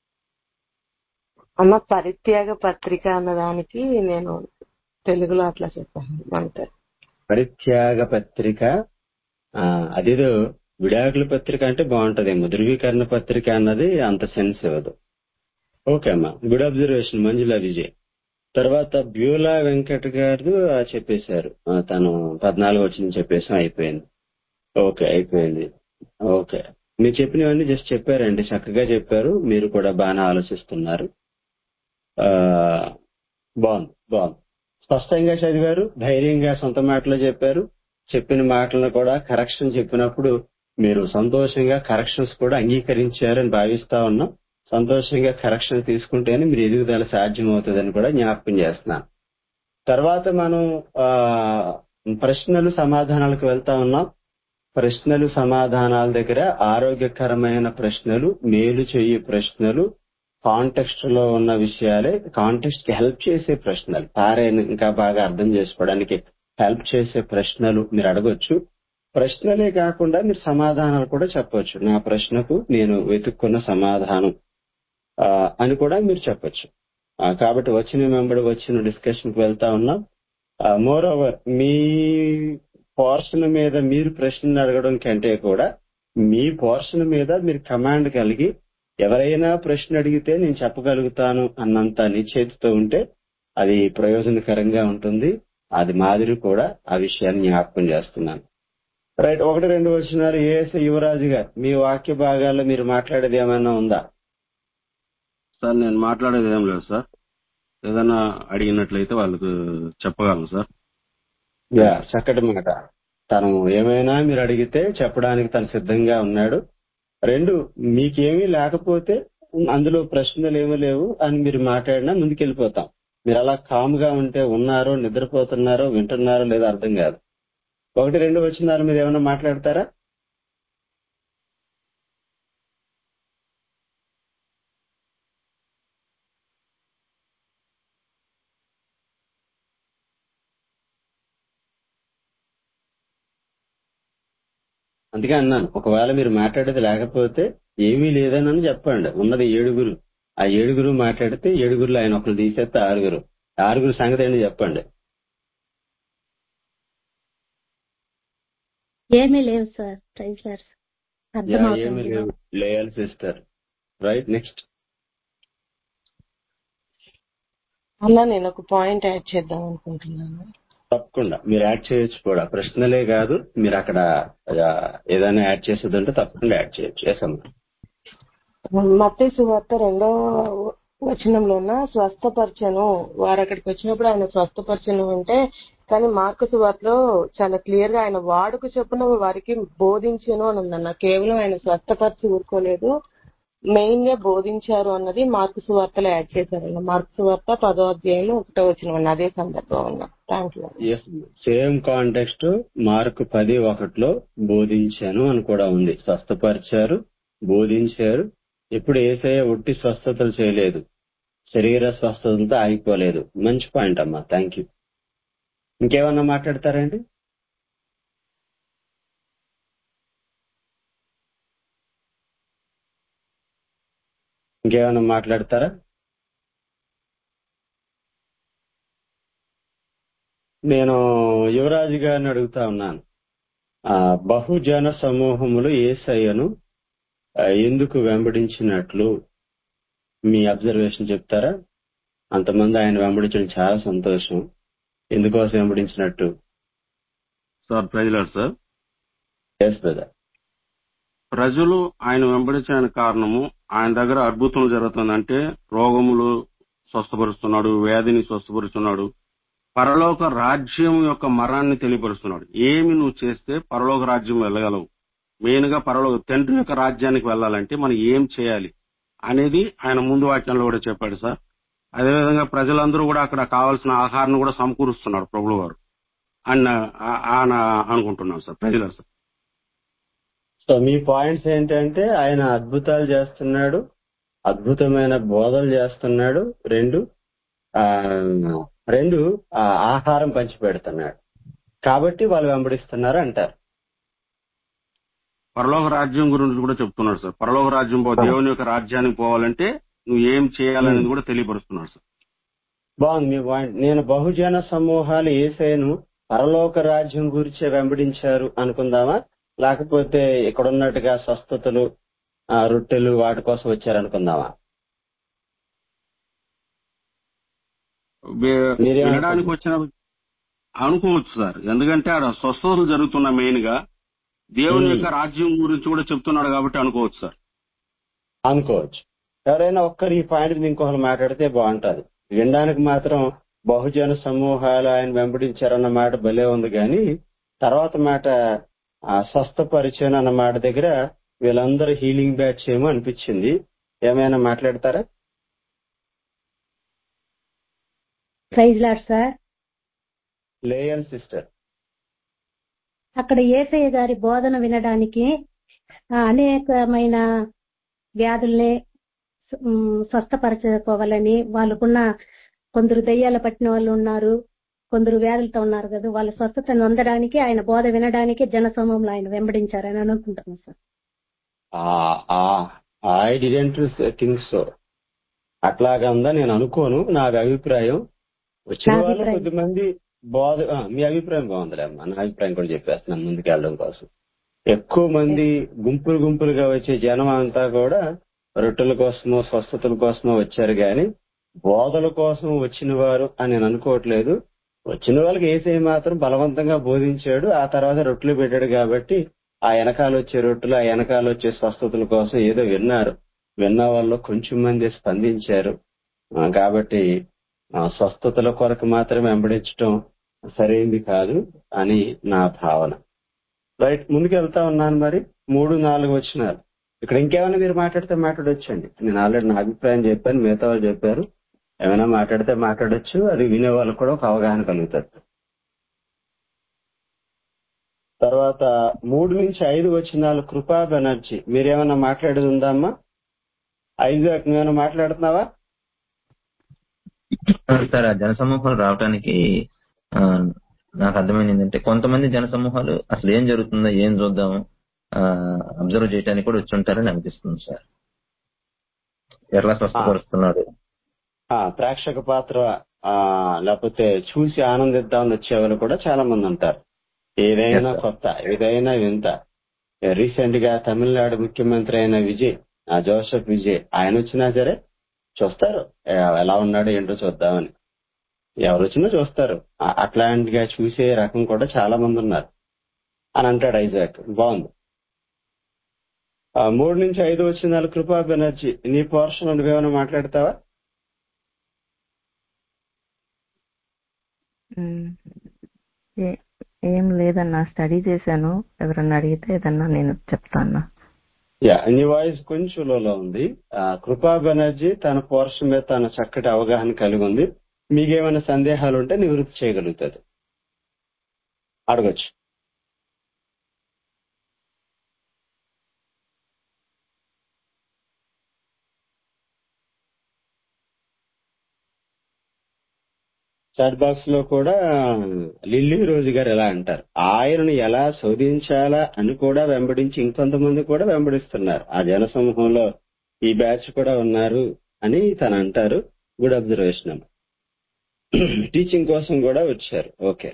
అమ్మ పరిత్యాగ పత్రిక అన్నదానికి నేను తెలుగులో అట్లా చెప్పాను అంతే పరిత్యాగ పత్రిక ఆ, అదేదో విడాకుల పత్రిక అంటే బాగుంటదేమో ధృవీకరణ పత్రిక అన్నది అంత సెన్స్ ఇవ్వదు ఓకే అమ్మా గుడ్ అబ్జర్వేషన్ మంజులా విజయ్ తర్వాత బ్యూలా వెంకట్ గారు ఆ, చెప్పేశారు ఆ, తను పద్నాలుగు వచ్చింది చెప్పేసాం అయిపోయింది ఓకే అయిపోయింది ఓకే మీరు చెప్పినవన్నీ జస్ట్ చెప్పారండి చక్కగా చెప్పారు మీరు కూడా బాగానే ఆలోచిస్తున్నారు ఆ, బాగుంది బాగుంది స్పష్టంగా చదివారు ధైర్యంగా సొంత మాటలో చెప్పారు చెప్పిన మాటలను కూడా కరెక్షన్ చెప్పినప్పుడు మీరు సంతోషంగా కరెక్షన్స్ కూడా అంగీకరించారని భావిస్తా ఉన్నాం సంతోషంగా కరెక్షన్ తీసుకుంటేనే మీరు ఎదుగుదల సాధ్యమవుతుందని కూడా జ్ఞాపకం చేస్తున్నాను తర్వాత మనం ఆ ప్రశ్నలు సమాధానాలకు వెళ్తా ఉన్నాం ప్రశ్నలు సమాధానాల దగ్గర ఆరోగ్యకరమైన ప్రశ్నలు మేలు చెయ్యి ప్రశ్నలు కాంటెక్స్ట్ లో ఉన్న విషయాలే కాంటెక్స్ట్ కి హెల్ప్ చేసే ప్రశ్నలు తారేని ఇంకా బాగా అర్థం చేసుకోవడానికి హెల్ప్ చేసే ప్రశ్నలు మీరు అడగొచ్చు ప్రశ్నలే కాకుండా మీరు సమాధానాలు కూడా చెప్పొచ్చు నా ప్రశ్నకు నేను వెతుక్కున్న సమాధానం ఆ, అని కూడా మీరు చెప్పొచ్చు ఆ, కాబట్టి వచ్చిన వెంబడి వచ్చిన డిస్కషన్ కి వెళ్తా ఉన్నాం మోర్ ఓవర్ మీ పోర్షన్ మీద మీరు ప్రశ్నలు అడగడం కంటే కూడా మీ పోర్షన్ మీద మీరు కమాండ్ కలిగి ఎవరైనా ప్రశ్న అడిగితే నేను చెప్పగలుగుతాను అన్నంత నిశ్చేతితో ఉంటే అది ప్రయోజనకరంగా ఉంటుంది అది మాదిరి కూడా ఆ విషయాన్ని జ్ఞాపకం చేస్తున్నాను రైట్ ఒకటి రెండు వచ్చినారు ఏఎస్ యువరాజు గారు మీ వాక్య భాగాల్లో మీరు మాట్లాడేది ఏమైనా ఉందా సార్ నేను మాట్లాడేది ఏం లేదు సార్ ఏదైనా అడిగినట్లయితే వాళ్ళకు చెప్పగలను సార్ యా చక్కటి మాట తను ఏమైనా మీరు అడిగితే చెప్పడానికి తను సిద్ధంగా ఉన్నాడు రెండు మీకేమీ లేకపోతే అందులో ప్రశ్నలు ఏమీ లేవు అని మీరు మాట్లాడినా ముందుకెళ్ళిపోతాం మీరు అలా కామ్ గా ఉంటే ఉన్నారో నిద్రపోతున్నారో వింటున్నారో లేదో అర్థం కాదు ఒకటి రెండు వచ్చినారు మీరు ఏమైనా మాట్లాడతారా అందుకే అన్నాను ఒకవేళ మీరు మాట్లాడేది లేకపోతే ఏమీ లేదని చెప్పండి ఉన్నది ఏడుగురు ఆ ఏడుగురు మాట్లాడితే ఏడుగురులో ఆయన ఒకరు తీసేస్తే ఆరుగురు ఆరుగురు సంగతి ఏంటి చెప్పండి ఏమీ లేవు సార్ ప్రైజ్ లార్డ్. యా, ఏమీ అర్థమవుతుంది లేవు లేయాలి సిస్టర్ రైట్ నెక్స్ట్ అలా నేను ఒక పాయింట్ యాడ్ చేద్దాం అనుకుంటున్నాను తప్పకుండా మీరు యాడ్ చేయొచ్చు కూడా ప్రశ్నలే కాదు మీరు అక్కడ ఆ, ఏదైనా యాడ్ చేసేది ఉంటే తప్పకుండా యాడ్ చేయొచ్చు ఎస్ అమ్మా మత్తయి సువార్త రెండో వచనంలోన స్వస్థపరచను వారు అక్కడికి వచ్చినప్పుడు ఆయన స్వస్థపరచను అంటే కానీ మార్కు సువార్తలో చాలా క్లియర్ గా ఆయన వాడుకు చొప్పున వారికి బోధించను అని ఉందన్న కేవలం ఆయన స్వస్థపరిచి ఊరుకోలేదు మెయిన్ గా బోధించారు అన్నది మార్కు సువార్తలో యాడ్ చేశారన్న మార్కు సువార్త పదో అధ్యాయం ఒకటో వచ్చిన అదే సందర్భం అన్న thank you yes same context Mark పది ఒకటిలో బోధించాను అని కూడా ఉంది స్వస్థపరిచారు బోధించారు ఎప్పుడు ఏసయ్య ఒట్టి స్వస్థతలు చేయలేదు శరీర స్వస్థతలతో ఆగిపోలేదు మంచి పాయింట్ అమ్మా థ్యాంక్ యూ ఇంకేమన్నా మాట్లాడతారండి ఇంకేమన్నా మాట్లాడతారా నేను యువరాజు గారిని అడుగుతా ఉన్నాను ఆ బహుజన సమూహములు ఏసయ్యను ఆ, ఎందుకు వెంబడించినట్లు మీ అబ్జర్వేషన్ చెప్తారా అంతమంది ఆయన వెంబడించడం చాలా సంతోషం ఎందుకోసం వెంబడించినట్టు sir praise lord sir yes brother ప్రజలు ఆయన వెంబడించడానికి కారణము ఆయన దగ్గర అద్భుతం జరుగుతుందంటే రోగములు స్వస్థపరుస్తున్నాడు వ్యాధిని స్వస్థపరుస్తున్నాడు పరలోక రాజ్యం యొక్క మరాన్ని తెలియపరుస్తున్నాడు ఏమి నువ్వు చేస్తే పరలోక రాజ్యం వెళ్ళగలవు మెయిన్ గా పరలోక తండ్రి యొక్క రాజ్యానికి వెళ్ళాలంటే మనం ఏం చేయాలి అనేది ఆయన ముందు వాక్యంలో కూడా చెప్పాడు సార్ అదేవిధంగా ప్రజలందరూ కూడా అక్కడ కావాల్సిన ఆహారాన్ని కూడా సమకూరుస్తున్నారు ప్రభులు వారు అన్న ఆయన అనుకుంటున్నాను సార్ ప్రజలు సార్ సో మీ పాయింట్స్ ఏంటంటే ఆయన అద్భుతాలు చేస్తున్నాడు అద్భుతమైన బోధలు చేస్తున్నాడు రెండు ఆ రెండు ఆ, ఆహారం పంచి పెడుతున్నాడు కాబట్టి వాళ్ళు వెంబడిస్తున్నారు అంటారు పరలోక రాజ్యం గురించి కూడా చెప్తున్నాడు సార్ పరలోక రాజ్యం పో- దేవుని యొక్క రాజ్యానికి పోవాలంటే నువ్వు ఏం చేయాలనేది కూడా తెలియపరుస్తున్నాడు సార్ బాగుంది మీ పాయింట్ నేను బహుజన సమూహాలు ఏసైను పరలోక రాజ్యం గురించి వెంబడించారు అనుకుందామా లేకపోతే ఇక్కడ ఉన్నట్టుగా స్వస్థతలు ఆ, రొట్టెలు వాటి కోసం వచ్చారు అనుకుందామా వే- మీరేమనుకుంటున్నారు? వినడానికి వచ్చిన అనుకోవచ్చు సార్ ఎందుకంటే ఆడ స్వస్థతలు జరుగుతున్న మెయిన్ గా దేవుని Hmm. యొక్క రాజ్యం గురించి కూడా చెప్తున్నాడు కాబట్టి అనుకోవచ్చు సార్ అనుకోవచ్చు ఎవరైనా ఒక్కరు ఈ పాయింట్ మీద ఇంకొకరు మాట్లాడితే బాగుంటది వినడానికి మాత్రం బహుజన సమూహాలు ఆయన వెంబడించారన్న మాట భలే ఉంది కానీ తర్వాత మాట ఆ స్వస్థపరిచయం అన్న మాట దగ్గర వీళ్ళందరూ హీలింగ్ బ్యాచ్ ఏమో అనిపించింది ఏమైనా మాట్లాడతారా ప్రైజ్ లాడ్ సార్ లేయల్ సిస్టర్ అక్కడ ఏసయ్య గారి బోధన వినడానికి ఆ, అనేకమైన వ్యాధుల్ని ఉమ్, స్వస్థపరచుకోవాలని వాళ్ళకున్న కొందరు దయ్యాల పట్టిన వాళ్ళు ఉన్నారు కొందరు వ్యాధులతో ఉన్నారు కదా వాళ్ళ స్వస్థతను పొందడానికి ఆయన బోధ వినడానికి జనసమూహంలో ఆయన వెంబడించారని అనుకుంటున్నాను sir I didn't think so అట్లాగా ఉందా నేను అనుకోను నా అభిప్రాయం వచ్చిన నా వాళ్ళు అభిప్రాయం. కొద్దిమంది బోధ ఆ, మీ అభిప్రాయం బాగుందిలే అమ్మా నా అభిప్రాయం కూడా చెప్పేస్తున్నాను ముందుకు వెళ్ళడం కోసం ఎక్కువ మంది గుంపులు గుంపులుగా వచ్చే జనం అంతా కూడా రొట్టెల కోసమో స్వస్థతల కోసమో వచ్చారు గాని బోధల కోసం వచ్చిన వారు అని నేను అనుకోవట్లేదు వచ్చిన వాళ్ళకి ఏసై మాత్రం బలవంతంగా బోధించాడు ఆ తర్వాత రొట్టెలు పెట్టాడు కాబట్టి ఆ వెనకాల వచ్చే రొట్టెలు ఆ వెనకాల వచ్చే స్వస్థతల కోసం ఏదో విన్నారు విన్న వాళ్ళు కొంచెం మంది స్పందించారు ఆ, కాబట్టి ఆ, స్వస్థతల కొరకు మాత్రమే వెంబడించడం సరైంది కాదు అని నా భావన రైట్ ముందుకు వెళ్తా ఉన్నాను మరి మూడు నాలుగు వచ్చినారు ఇక్కడ ఇంకేమైనా మీరు మాట్లాడితే మాట్లాడొచ్చండి నేను ఆల్రెడీ నా అభిప్రాయం చెప్పాను మిగతా వాళ్ళు చెప్పారు ఏమైనా మాట్లాడితే మాట్లాడొచ్చు అది వినే వాళ్ళకు కూడా ఒక అవగాహన కలుగుతుంది తర్వాత మూడు నుంచి ఐదు వచ్చినాలు కృపా బెనర్జీ మీరేమైనా మాట్లాడేది ఉందా అమ్మా ఐదు ఏమైనా మాట్లాడుతున్నావా సార్ ఆ జనసమూహాలు రావడానికి ఆ, నాకు అర్థమైంది ఏంటంటే కొంతమంది జనసమూహాలు అసలు ఏం జరుగుతుందో ఏం చూద్దాము అబ్జర్వ్ చేయడానికి కూడా వచ్చి ఉంటారని అనిపిస్తుంది సార్ ఎట్లా స్వస్థపరుస్తున్నాడు ఆ, ప్రేక్షక పాత్ర ఆ, లేకపోతే చూసి ఆనందిద్దామని వచ్చేవాళ్ళు కూడా చాలా మంది ఉంటారు ఏదైనా Yes, sir. కొత్త ఏదైనా వింత రీసెంట్ గా తమిళనాడు ముఖ్యమంత్రి అయిన విజయ్ ఆ జోసెఫ్ విజయ్ ఆయన వచ్చినా సరే చూస్తారు ఎ- ఎలా ఉన్నాడు ఏంటో చూద్దామని ఎవరు వచ్చినా చూస్తారు ఆ- అట్లాంటిగా చూసే రకం కూడా చాలా మంది ఉన్నారు అని అంటాడు ఐజాక్ బాగుంది ఆ, మూడు నుంచి ఐదు వచ్చిన కృపా బెనర్జీ నీ పోర్షన్ నువ్వేమైనా మాట్లాడతావా ఉమ్. ఏ- ఏం లేదన్నా స్టడీ చేశాను ఎవరన్నా అడిగితే ఏదన్నా నేను చెప్తాను యా నీ వాయిస్ కొంచెం లోలో ఉంది ఆ, కృపా బెనర్జీ తన పోర్షన్ మీద తన చక్కటి అవగాహన కలిగి ఉంది మీకేమైనా సందేహాలు ఉంటే నివృత్తి చేయగలుగుతుంది అడగచ్చు చాట్ బాక్స్ లో కూడా లిల్లీ రోజు గారు ఎలా అంటారు ఆయనను ఎలా శోధించాలా అని కూడా వెంబడించి ఇంకొంతమంది కూడా వెంబడిస్తున్నారు ఆ జన సమూహంలో ఈ బ్యాచ్ కూడా ఉన్నారు అని తను అంటారు గుడ్ అబ్జర్వేషన్ టీచింగ్ కోసం కూడా వచ్చారు ఓకే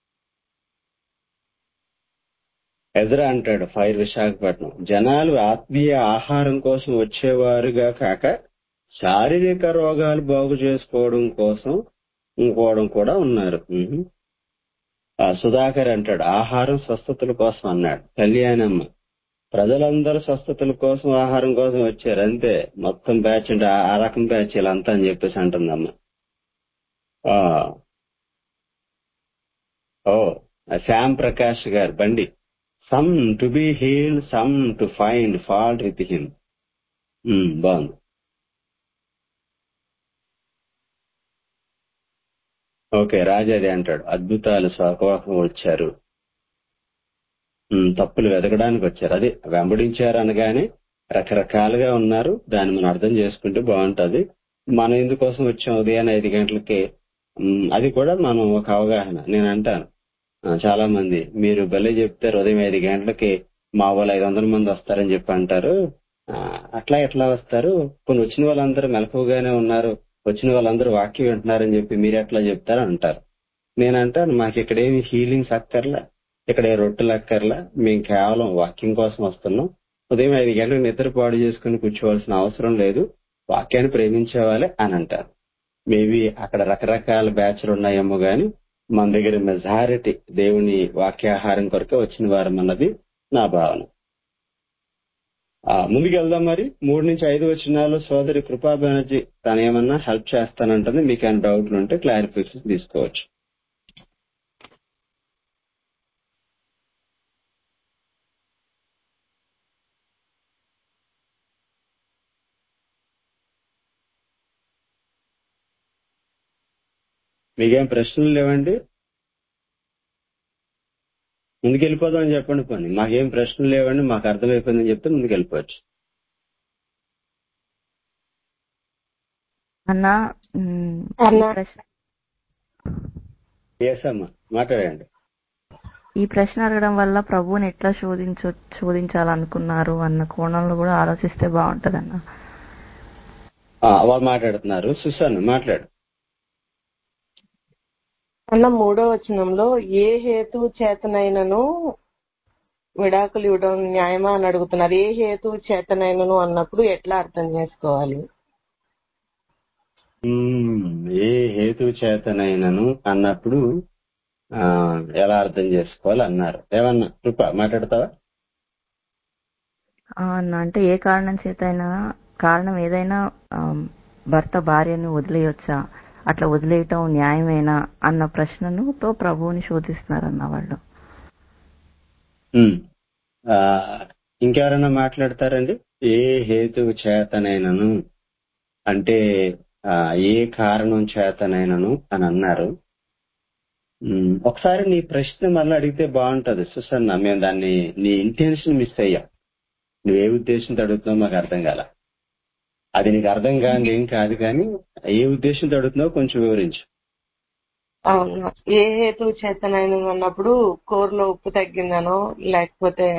ఎదురా అంటాడు ఫైర్ విశాఖపట్నం జనాలు ఆత్మీయ ఆహారం కోసం వచ్చేవారుగా కాక శారీరక రోగాలు బాగు చేసుకోవడం కోసం ఇంకోవడం కూడా ఉన్నారు ఉహు. ఆ సుధాకర్ అంటాడు ఆహారం స్వస్థతల కోసం అన్నాడు కళ్యాణమ్మ ప్రజలందరూ స్వస్థతల కోసం ఆహారం కోసం వచ్చారు అంతే మొత్తం బ్యాచ్ అంటే ఆ ఆ రకం బ్యాచ్ అంతా అని చెప్పేసి అంటుందమ్మ ఆ, ఓ ఆ శ్యామ్ ప్రకాష్ గారు బండి some to be healed some to find fault with him బాగుంది ఓకే రాజాది అంటాడు అద్భుతాలు స్వకోహం వచ్చారు ఉమ్, తప్పులు వెతకడానికి వచ్చారు అది వెంబడించారు అనగానే రకరకాలుగా ఉన్నారు దాన్ని మనం అర్థం చేసుకుంటే బాగుంటది మనం ఎందుకోసం వచ్చాం ఉదయాన్నే ఐదు గంటలకి ఉమ్, అది కూడా మనం ఒక అవగాహన నేను అంటాను ఆ, చాలా మంది మీరు భలే చెప్తారు ఉదయం ఐదు గంటలకి మా వాళ్ళు ఐదు వందల మంది వస్తారని చెప్పి అంటారు ఆ, అట్లా ఎట్లా వస్తారు కొన్ని వచ్చిన వాళ్ళందరూ మెలకుగానే ఉన్నారు వచ్చిన వాళ్ళందరూ వాక్యం వింటున్నారని చెప్పి మీరు ఎట్లా చెప్తారు అంటారు నేను అంటాను మాకు ఇక్కడ ఏమి హీలింగ్స్ అక్కర్లా ఇక్కడ ఏ రొట్టెలు అక్కర్లా మేము కేవలం వాక్యం కోసం వస్తున్నాం ఉదయం ఐదు గంటలకు నిద్ర పాడు చేసుకుని కూర్చోవలసిన అవసరం లేదు వాక్యాన్ని ప్రేమించేవాళ్ళే అని అంటారు మేబీ అక్కడ రకరకాల బ్యాచ్లు ఉన్నాయేమో గాని మన దగ్గర మెజారిటీ దేవుని వాక్యాహారం కొరకే వచ్చిన వారం అన్నది నా భావన ఆ, ముందుకు వెళ్దాం మరి మూడు నుంచి ఐదు వచ్చినాలు సోదరి కృపా బెనర్జీ తను ఏమన్నా హెల్ప్ చేస్తానంటుంది మీకు ఏమైనా డౌట్లు ఉంటే క్లారిఫికేషన్ తీసుకోవచ్చు మీకేం ప్రశ్నలు లేవండి ముందుకు వెళ్ళిపోదాం అని చెప్పండి పని మాకేం ప్రశ్నలు లేవండి మాకు అర్థమైపోయిందని చెప్తే ముందుకు వెళ్ళిపోవచ్చు అన్న మ్, ఈ అన్నా ప్రశ్న ఎస్ అమ్మా మాట్లాడండి ఈ ప్రశ్న అడగడం వల్ల ప్రభువుని ఎట్లా శోధించ శోధించాలనుకున్నారు అన్న కోణంలో కూడా ఆలోచిస్తే బాగుంటదన్న ఆ, వాళ్ళు మాట్లాడుతున్నారు సుసాన్ మాట్లాడు అన్న మూడో వచనంలో ఏ హేతు చేతనైనను విడాకులు ఇవ్వడం న్యాయమా అని అడుగుతున్నారు ఏ హేతు చేతనైనను అన్నప్పుడు ఎట్లా అర్థం చేసుకోవాలి మ్మ్. ఏ హేతు చేతనైనను అన్నప్పుడు ఆ, ఎలా అర్థం చేసుకోవాలి అన్నారు ఏమన్నా కృప మాట్లాడతావా ఆ, అన్న అంటే ఏ కారణం చేతైనా కారణం ఏదైనా ఆమ్, భర్త భార్యను వదిలేయొచ్చా అట్లా వదిలేయటం న్యాయమేనా అన్న ప్రశ్నను తో ప్రభువుని శోధిస్తున్నారన్న వాళ్ళు మ్మ్. ఆ, ఇంకెవరైనా మాట్లాడతారండి ఏ హేతు చేతనైనను అంటే ఆ, ఏ కారణం చేతనైనను అని అన్నారు మ్మ్. ఒకసారి నీ ప్రశ్న మళ్ళీ అడిగితే బాగుంటది సుసన్న మేము దాన్ని నీ ఇంటెన్షన్ మిస్ అయ్యాం నువ్వే ఉద్దేశంతో అడుగుతున్నావు మాకు అర్థం కాల అది నీకు అర్థం కాని ఏం కాదు కానీ ఏ ఉద్దేశంతో అడుగుతున్నావు కొంచెం వివరించు అవును ఏ హేతు చేతనైనను అన్నప్పుడు కూరలో ఉప్పు తగ్గిందనో లేకపోతే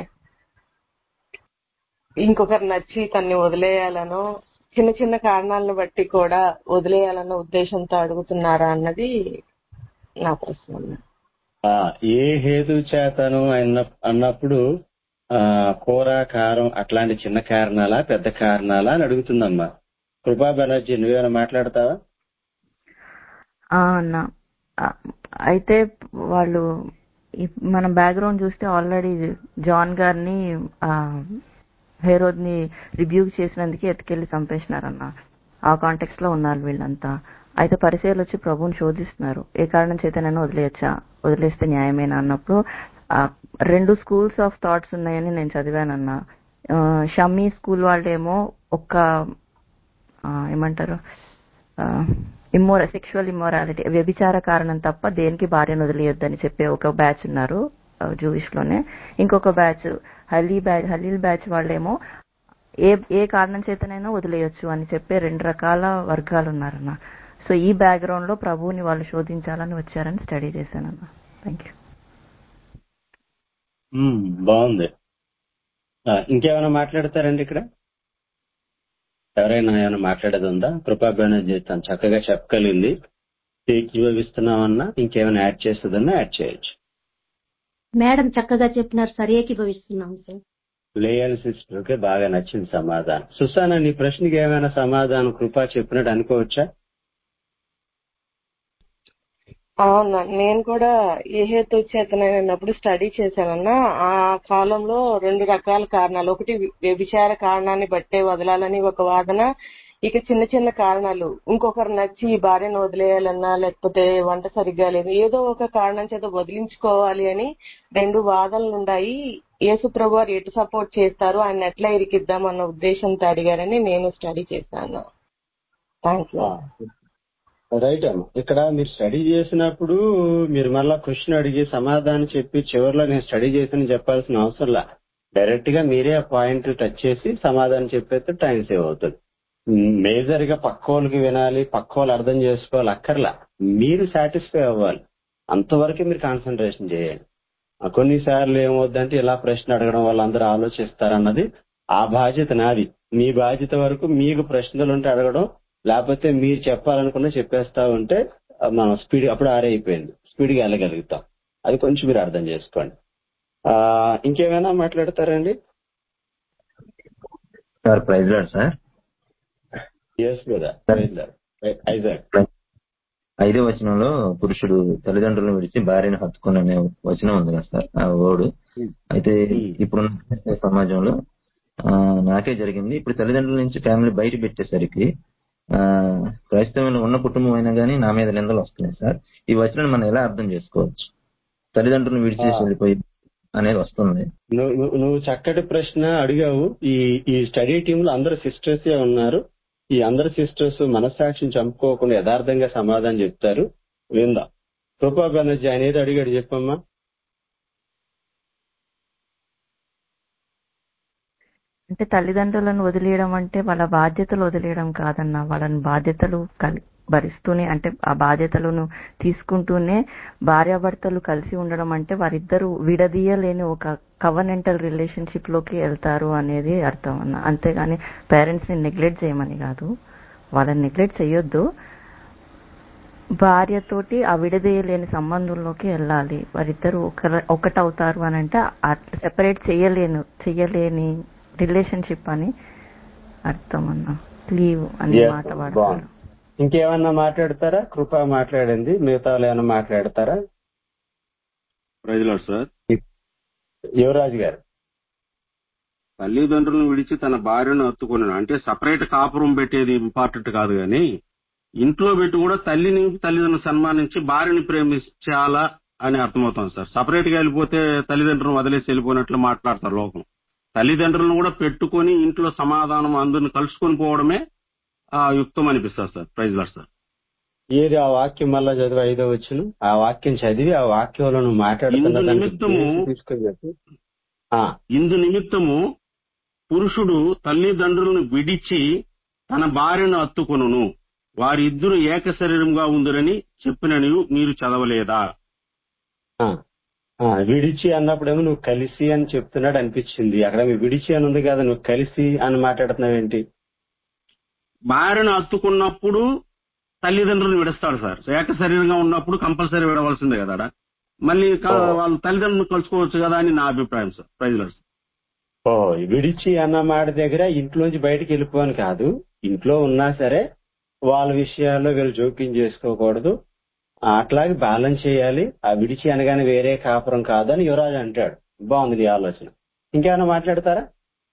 ఇంకొకరు నచ్చి తన్ని వదిలేయాలనో చిన్న చిన్న కారణాలను బట్టి కూడా వదిలేయాలన్న ఉద్దేశంతో అడుగుతున్నారా అన్నది నా ప్రశ్న అన్న. ఆ ఏ హేతు చేతను అన్న అన్నప్పుడు ఆ కూర కారం అట్లాంటి చిన్న కారణాలా పెద్ద కారణాలా అని అడుగుతుందమ్మా కృపా బెనర్జీ నువ్వేమైనా మాట్లాడతావా ఆ, అన్న ఆ, అయితే వాళ్ళు ఈ- మన బ్యాక్గ్రౌండ్ చూస్తే ఆల్రెడీ జాన్ గారిని ఆ, హేరోద్ ని రిబ్యూక్ చేసినందుకే ఎత్తుకెళ్లి చంపేసినారన్న ఆ కాంటెక్స్ట్ లో ఉన్నారు వీళ్ళంతా అయితే పరిచయాలు వచ్చి ప్రభువుని శోధిస్తున్నారు ఏ కారణం చేతనైనా వదిలేయచ్చా వదిలేస్తే న్యాయమేనా అన్నప్పుడు ఆ, రెండు స్కూల్స్ ఆఫ్ థాట్స్ ఉన్నాయని నేను చదివానన్న ఆ, షమ్మీ స్కూల్ వాళ్ళేమో ఒక్క ఆ, ఏమంటారు ఇమ్మోర సెక్షువల్ ఇమ్మోరాలిటీ వ్యభిచార కారణం తప్ప దేనికి భార్యను వదిలేయొద్దని చెప్పే ఒక బ్యాచ్ ఉన్నారు జూయిష్ లోనే ఇంకొక బ్యాచ్ హలీ బ్యాచ్ హలీల్ బ్యాచ్ వాళ్ళేమో ఏ ఏ కారణం చేతనైనా వదిలేయొచ్చు అని చెప్పే రెండు రకాల వర్గాలు ఉన్నారన్న సో ఈ బ్యాక్గ్రౌండ్ లో ప్రభువుని వాళ్ళు శోధించాలని వచ్చారని స్టడీ చేశానన్న థ్యాంక్ యూ మ్మ్, బాగుంది ఆ, ఇంకేమైనా మాట్లాడతారండి ఇక్కడ ఎవరైనా ఏమైనా మాట్లాడేది ఉందా కృపా బెనర్జీ తను చక్కగా చెప్పగలిగింది ఏకీభవిస్తున్నామన్నా ఇంకేమైనా యాడ్ చేస్తుందన్నా యాడ్ చేయొచ్చు మేడం చక్కగా చెప్పినారు సార్ ఏకీభవిస్తున్నాం సార్ లేయల్ సిస్టర్ కి బాగా నచ్చింది సమాధానం సుసాన నీ ప్రశ్నకి ఏమైనా సమాధానం కృపా చెప్పినట్టు అనుకోవచ్చా అవునా నేను కూడా ఏ హేతు చేతనైనప్పుడు స్టడీ చేశానన్నా ఆ కాలంలో రెండు రకాల కారణాలు ఒకటి వ్యభిచార కారణాన్ని బట్టే వదలాలని ఒక వాదన ఇక చిన్న చిన్న కారణాలు ఇంకొకరు నచ్చి ఈ భార్యను వదిలేయాలన్నా లేకపోతే వంట సరిగ్గా లేదు ఏదో ఒక కారణం చేత వదిలించుకోవాలి అని రెండు వాదనలు ఉన్నాయి యేసు ప్రభు వారు ఎటు సపోర్ట్ చేస్తారు ఆయన ఎట్లా ఇరికిద్దాం అన్న ఉద్దేశంతో అడిగారని నేను స్టడీ చేశాను థ్యాంక్ యూ రైట్ అమ్మ ఇక్కడ మీరు స్టడీ చేసినప్పుడు మీరు మళ్ళా క్వశ్చన్ అడిగి సమాధానం చెప్పి చివరిలో నేను స్టడీ చేసిన చెప్పాల్సిన అవసరం డైరెక్ట్ గా మీరే ఆ పాయింట్ టచ్ చేసి సమాధానం చెప్పేస్తే టైం సేవ్ అవుతుంది మేజర్ గా పక్క వాళ్ళకి వినాలి పక్క వాళ్ళు అర్థం చేసుకోవాలి అక్కర్లా మీరు సాటిస్ఫై అవ్వాలి అంతవరకు మీరు కాన్సన్ట్రేషన్ చేయండి ఆ కొన్నిసార్లు ఏమవుద్దంటే ఇలా ప్రశ్న అడగడం వల్ల అందరూ ఆలోచిస్తారన్నది ఆ బాధ్యత నాది మీ బాధ్యత వరకు మీకు ప్రశ్నలు ఉంటే అడగడం లేకపోతే మీరు చెప్పాలనుకున్న చెప్పేస్తా ఉంటే ఆ, మనం స్పీడ్ అప్పుడు ఆరే అయిపోయింది స్పీడ్ గా వెళ్ళగలుగుతాం అది కొంచెం మీరు అర్థం చేసుకోండి ఆ ఇంకేమైనా మాట్లాడతారండి sir praise lord sir yes కదా ఐజాక్ ఐదో వచనంలో పురుషుడు తల్లిదండ్రులను విడిచి భార్యను హత్తుకునే వచనం ఉంది కదా సార్ ఆ ఓడు అయితే ఇప్పుడున్న సమాజంలో ఆ, నాకే జరిగింది ఇప్పుడు తల్లిదండ్రుల నుంచి ఫ్యామిలీ బయట పెట్టేసరికి ఆ క్రైస్తవంలో ఉన్న కుటుంబం అయినా కానీ నా మీద నిందలు వస్తున్నాయి సార్ ఈ వచనం మనం ఎలా అర్థం చేసుకోవచ్చు తల్లిదండ్రులను విడిచేసి వెళ్ళిపోయి అనేది వస్తుంది నువ్వు నువ్వు- నువ్వు చక్కటి ప్రశ్న అడిగావు ఈ ఈ స్టడీ టీమ్ లో అందరు సిస్టర్స్ ఉన్నారు ఈ అందరు సిస్టర్స్ మనస్సాక్షిని చంపుకోకుండా యథార్థంగా సమాధానం చెప్తారు విందాం కృపా బెనర్జీ ఆయన ఏదో అడిగాడు చెప్పమ్మా అంటే తల్లిదండ్రులను వదిలేయడం అంటే వాళ్ళ బాధ్యతలు వదిలేయడం కాదన్న వాళ్ళని బాధ్యతలు కలి భరిస్తూనే అంటే ఆ బాధ్యతలను తీసుకుంటూనే భార్యాభర్తలు కలిసి ఉండడం అంటే వారిద్దరూ విడదీయలేని ఒక కవనెంటల్ రిలేషన్షిప్ లోకి వెళ్తారు అనేది అర్థం అన్న అంతేగాని పేరెంట్స్ ని నెగ్లెక్ట్ చేయమని కాదు వాళ్ళని నెగ్లెక్ట్ చేయొద్దు భార్యతోటి ఆ విడదీయలేని సంబంధంలోకి వెళ్ళాలి వారిద్దరు ఒక ఒకటవుతారు అని అంటే అట్లా సెపరేట్ చేయలేను చేయలేని రిలేషన్షిప్ అని అర్థం అన్న లీవ్ అనే Yes, మాట బాగుంది వాడతారు ఇంకేమన్నా మాట్లాడతారా కృప మాట్లాడింది మిగతా వాళ్ళు ఏమన్నా మాట్లాడతారా ప్రజలు సార్ యువరాజు గారు తల్లిదండ్రులను విడిచి తన భార్యను హత్తుకున్నాడు అంటే సపరేట్ కాపురం పెట్టేది ఇంపార్టెంట్ కాదు కానీ ఇంట్లో పెట్టి కూడా తల్లిని తల్లిదండ్రులను సన్మానించి భార్యని ప్రేమించాలా అని అర్థమవుతుంది సార్ సపరేట్ గా వెళ్ళిపోతే తల్లిదండ్రులను వదిలేసి వెళ్ళిపోయినట్లు మాట్లాడతారు లోకం తల్లిదండ్రులను కూడా పెట్టుకొని ఇంట్లో సమాధానం అందరిని కలుసుకొని పోవడమే ఆ యుక్తం అనిపిస్తుంది సార్ ప్రైజ్ లాడ్ సార్ ఏది ఆ వాక్యం మళ్ళా చదివి ఐదో వచ్చును ఆ వాక్యం చదివి ఆ వాక్యంలో నువ్వు మాట్లాడుతున్న ఇందు దానికి నిమిత్తము బేస్ తీసుకొని చెప్పు ఆ, ఇందు నిమిత్తము పురుషుడు తల్లిదండ్రులను విడిచి తన భార్యను అత్తుకొనును వారిద్దరు ఏక శరీరంగా ఉందిరని చెప్పినని మీరు చదవలేదా ఆ, ఆ, విడిచి అన్నప్పుడేమో నువ్వు కలిసి అని చెప్తున్నాడు అనిపించింది అక్కడ మీ విడిచి అని ఉంది కదా నువ్వు కలిసి అని మాట్లాడుతున్నావేంటి భార్యను అత్తుకున్నప్పుడు తల్లిదండ్రులను విడుస్తాడు సార్ ఏక శరీరంగా ఉన్నప్పుడు కంపల్సరీ విడవలసిందే కదా ఆడ. మళ్ళీ క- ఓ. వాళ్ళ తల్లిదండ్రులను కలుసుకోవచ్చు కదా అని నా అభిప్రాయం సార్ ప్రైజ్లో ఓ ఈ విడిచి అన్న మాట దగ్గర ఇంట్లోంచి బయటికి వెళ్ళిపోని కాదు ఇంట్లో ఉన్నా సరే వాళ్ళ విషయాల్లో వీళ్ళు జోక్యం చేసుకోకూడదు ఆ, అట్లాగే బ్యాలెన్స్ చేయాలి ఆ విడిచి అనగానే వేరే కాపురం కాదని యువరాజు అంటాడు బాగుంది ఈ ఆలోచన ఇంకేమైనా మాట్లాడతారా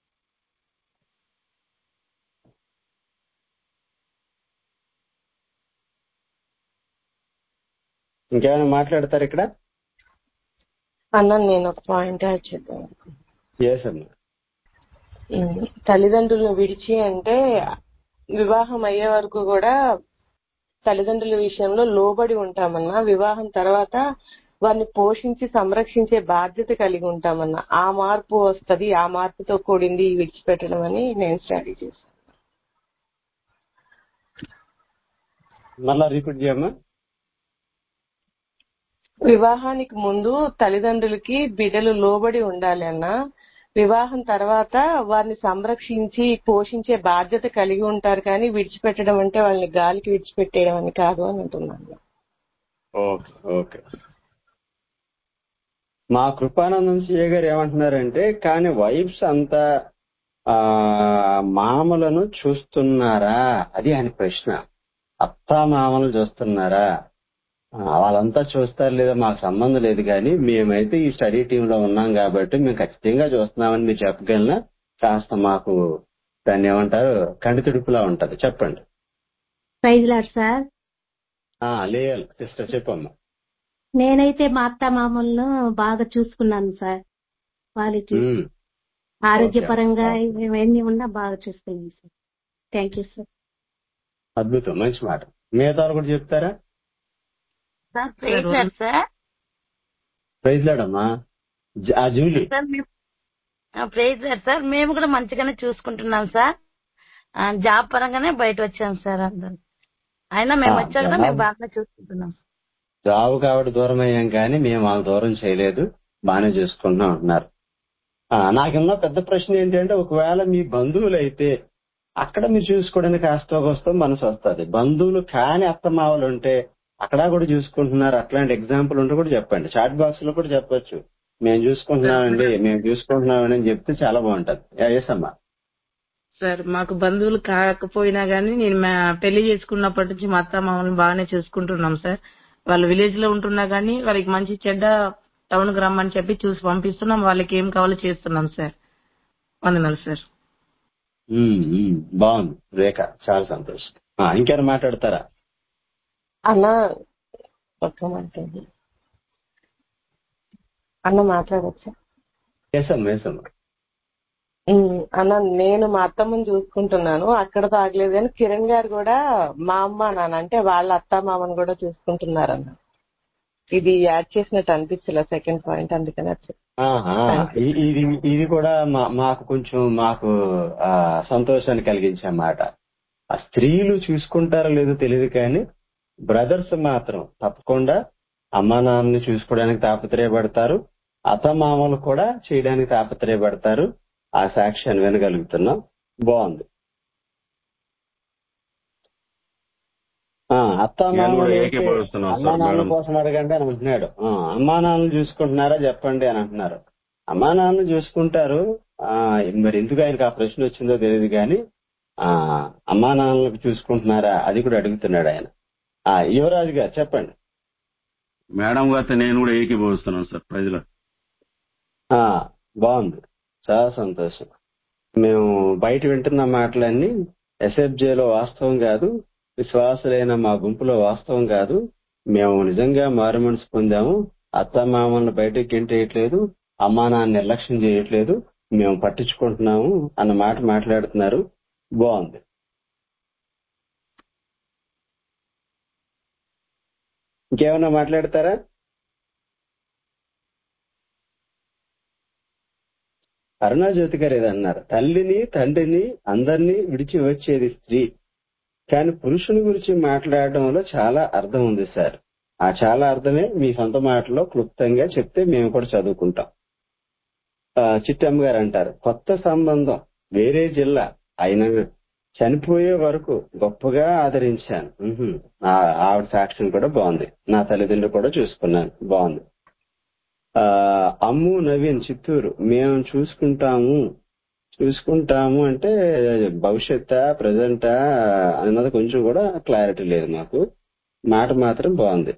ఇంకేమైనా మాట్లాడతారు ఇక్కడ అన్న నేను ఒక పాయింట్ యాడ్ చేద్దాం ఎస్ అమ్మా ఉమ్, తల్లిదండ్రులను విడిచి అంటే వివాహం అయ్యే వరకు కూడా తల్లిదండ్రుల విషయంలో లోబడి ఉంటామన్నా వివాహం తర్వాత వారిని పోషించి సంరక్షించే బాధ్యత కలిగి ఉంటామన్నా ఆ మార్పు వస్తది ఆ మార్పుతో కూడింది ఈ విడిచిపెట్టడం అని నేను స్టడీ చేశాను మళ్ళా రిపీట్ చేయమ్మా వివాహానికి ముందు తల్లిదండ్రులకి బిడ్డలు లోబడి ఉండాలి అన్న వివాహం తర్వాత వారిని సంరక్షించి పోషించే బాధ్యత కలిగి ఉంటారు కానీ విడిచిపెట్టడం అంటే వాళ్ళని గాలికి విడిచిపెట్టేయడం అని కాదు అని అంటున్నాను ఓకే ఓకే మా కృపానందం సిఏ గారు ఏమంటున్నారంటే కానీ వైఫ్స్ అంతా ఆ మామలను చూస్తున్నారా అది ఆయన ప్రశ్న అత్తా మామలు చూస్తున్నారా ఆ, వాళ్ళంతా చూస్తారు లేదా మాకు సంబంధం లేదు కానీ మేమైతే ఈ స్టడీ టీమ్ లో ఉన్నాం కాబట్టి మేము ఖచ్చితంగా చూస్తున్నామని మీరు చెప్పగలనా కాస్త మాకు దాన్ని ఏమంటారు కంటి తుడుపులా ఉంటది చెప్పండి ప్రైజ్ లాడ్ సార్ ఆ లేయాలి సిస్టర్ చెప్పమ్మా నేనైతే మా అత్త మామూలను బాగా చూసుకున్నాను సార్ వాళ్ళకి ఉమ్, ఆరోగ్యపరంగా ఇవన్నీ ఉన్నా బాగా చూసుకున్నాను సార్ థ్యాంక్ యూ సార్ అద్భుతం మంచి మాట మిగతా వాళ్ళు కూడా చెప్తారా sir praise lord sir praise లాడమ్మా జ- ఆ జూలీ సార్ మేము ఆ, ప్రైజ్ లార్డ్ సార్ మేము కూడా మంచిగానే చూసుకుంటున్నాం సార్ ఆ, జాబ్ పరంగానే బయట వచ్చాం సార్ అందరం అయినా మేము ఆ, వచ్చాక జాబ్. మేము బాగా చూసుకుంటున్నాం జాబ్ కాబట్టి దూరం అయ్యాం కానీ మేము వాళ్ళ దూరం చేయలేదు బాగానే చూసుకుంటున్నాం అంటున్నారు ఆ, నాకున్న పెద్ద ప్రశ్న ఏంటంటే ఒకవేళ మీ బంధువులు అయితే అక్కడ మీరు చూసుకోవడానికి కాస్తో కోస్తో మనసు వస్తుంది బంధువులు కాని అత్తమావలు ఉంటే అక్కడ కూడా చూసుకుంటున్నారు అట్లాంటి ఎగ్జాంపుల్ ఉంటే కూడా చెప్పండి చాట్ బాక్స్ లో కూడా చెప్పొచ్చు మేము చూసుకుంటున్నామండి మేము చూసుకుంటున్నామని అని చెప్తే చాలా బాగుంటది ఎస్ అమ్మా సార్ మాకు బంధువులు కాకపోయినా గానీ నేను మా పెళ్లి చేసుకున్నప్పటి నుంచి మా అత్త మామూలు బాగానే చూసుకుంటున్నాం సార్ వాళ్ళు విలేజ్ లో ఉంటున్నా గానీ వాళ్ళకి మంచి చెడ్డ టౌన్ కి రమ్మని చెప్పి చూసి పంపిస్తున్నాం వాళ్ళకి ఏం కావాలో చేస్తున్నాం సార్ వందనాలు సార్ ఉమ్, ఉమ్, బాగుంది రేఖ చాలా సంతోషం ఆ, ఇంకేమైనా మాట్లాడతారా అన్న ఒక మాట ఇది. అన్న మాట్లాడచ్చా ఎస్ అమ్మా ఎస్ అమ్మా ఉమ్, అన్న నేను మా అత్తమ్మని చూసుకుంటున్నాను అక్కడ తాగలేదు కానీ కిరణ్ గారు కూడా మా అమ్మ నాన్న అంటే వాళ్ళ అత్త మామని కూడా చూసుకుంటున్నారన్న ఇది యాడ్ చేసినట్టు అనిపించలే సెకండ్ పాయింట్ అందుకని అది చెప్పాను. ఆహా, Thank you. ఇ- ఇది ఇది కూడా మా- మాకు కొంచెం మాకు ఆ, సంతోషాన్ని కలిగించే అన్నమాట ఆ స్త్రీలు చూసుకుంటారో లేదో తెలియదు కానీ బ్రదర్స్ మాత్రం తప్పకుండా అమ్మా నాన్నని చూసుకోవడానికి తాపత్రయపడతారు అత్తమామలు కూడా చేయడానికి తాపత్రయపడతారు ఆ సాక్ష్యాన్ని వినగలుగుతున్నాం బాగుంది ఆ, నేను అత్తమామలు కూడా అయితే ఏకీభవిస్తున్నాను అమ్మా సార్ నాన్నల మేడం కోసం అడగండి అని అంటున్నాడు ఆ, అమ్మా నాన్నలు చూసుకుంటున్నారా చెప్పండి అని అంటున్నారు అమ్మా నాన్నలు చూసుకుంటారు ఆ మరి ఎందుకు ఆయనకు ఆ ప్రశ్న వచ్చిందో తెలియదు కానీ ఆ అమ్మా నాన్నలకు చూసుకుంటున్నారా అది కూడా అడుగుతున్నాడు ఆయన ఆ యువరాజు గారు చెప్పండి మేడం గారితో నేను కూడా ఏకీభవిస్తున్నాను సార్ ప్రజలు ఆ బాగుంది చాలా సంతోషం మేము బయట వింటున్న మాటలన్నీ ఎస్ఎఫ్జేలో వాస్తవం కాదు విశ్వాసులైన మా గుంపులో వాస్తవం కాదు మేము నిజంగా మారు మనసు పొందాము అత్త మామల్ని బయటకు గెంటేయట్లేదు అమ్మా నాన్న నిర్లక్ష్యం చేయట్లేదు మేము పట్టించుకుంటున్నాము అన్న మాట మాట్లాడుతున్నారు బాగుంది ఇంకేమన్నా మాట్లాడతారా అరుణాజ్యోతి గారు ఏదన్నారు తల్లిని తండ్రిని అందరినీ విడిచి వచ్చేది స్త్రీ కానీ పురుషుని గురించి మాట్లాడడంలో చాలా అర్థం ఉంది సార్ ఆ చాలా అర్థమే మీ సొంత మాటలో క్లుప్తంగా చెప్తే మేము కూడా చదువుకుంటాం ఆ, చిట్టమ్మ గారు అంటారు కొత్త సంబంధం వేరే జిల్లా అయిన చనిపోయే వరకు గొప్పగా ఆదరించాను ఉహుం. ఆ- ఆవిడ సాక్ష్యం కూడా బాగుంది నా తల్లిదండ్రులు కూడా చూసుకున్నాను బాగుంది ఆ అమ్ము నవీన్ చిత్తూరు మేము చూసుకుంటాము చూసుకుంటాము అంటే భవిష్యత్ ప్రజెంటా అన్నది కొంచెం కూడా క్లారిటీ లేదు మాకు మాట మాత్రం బాగుంది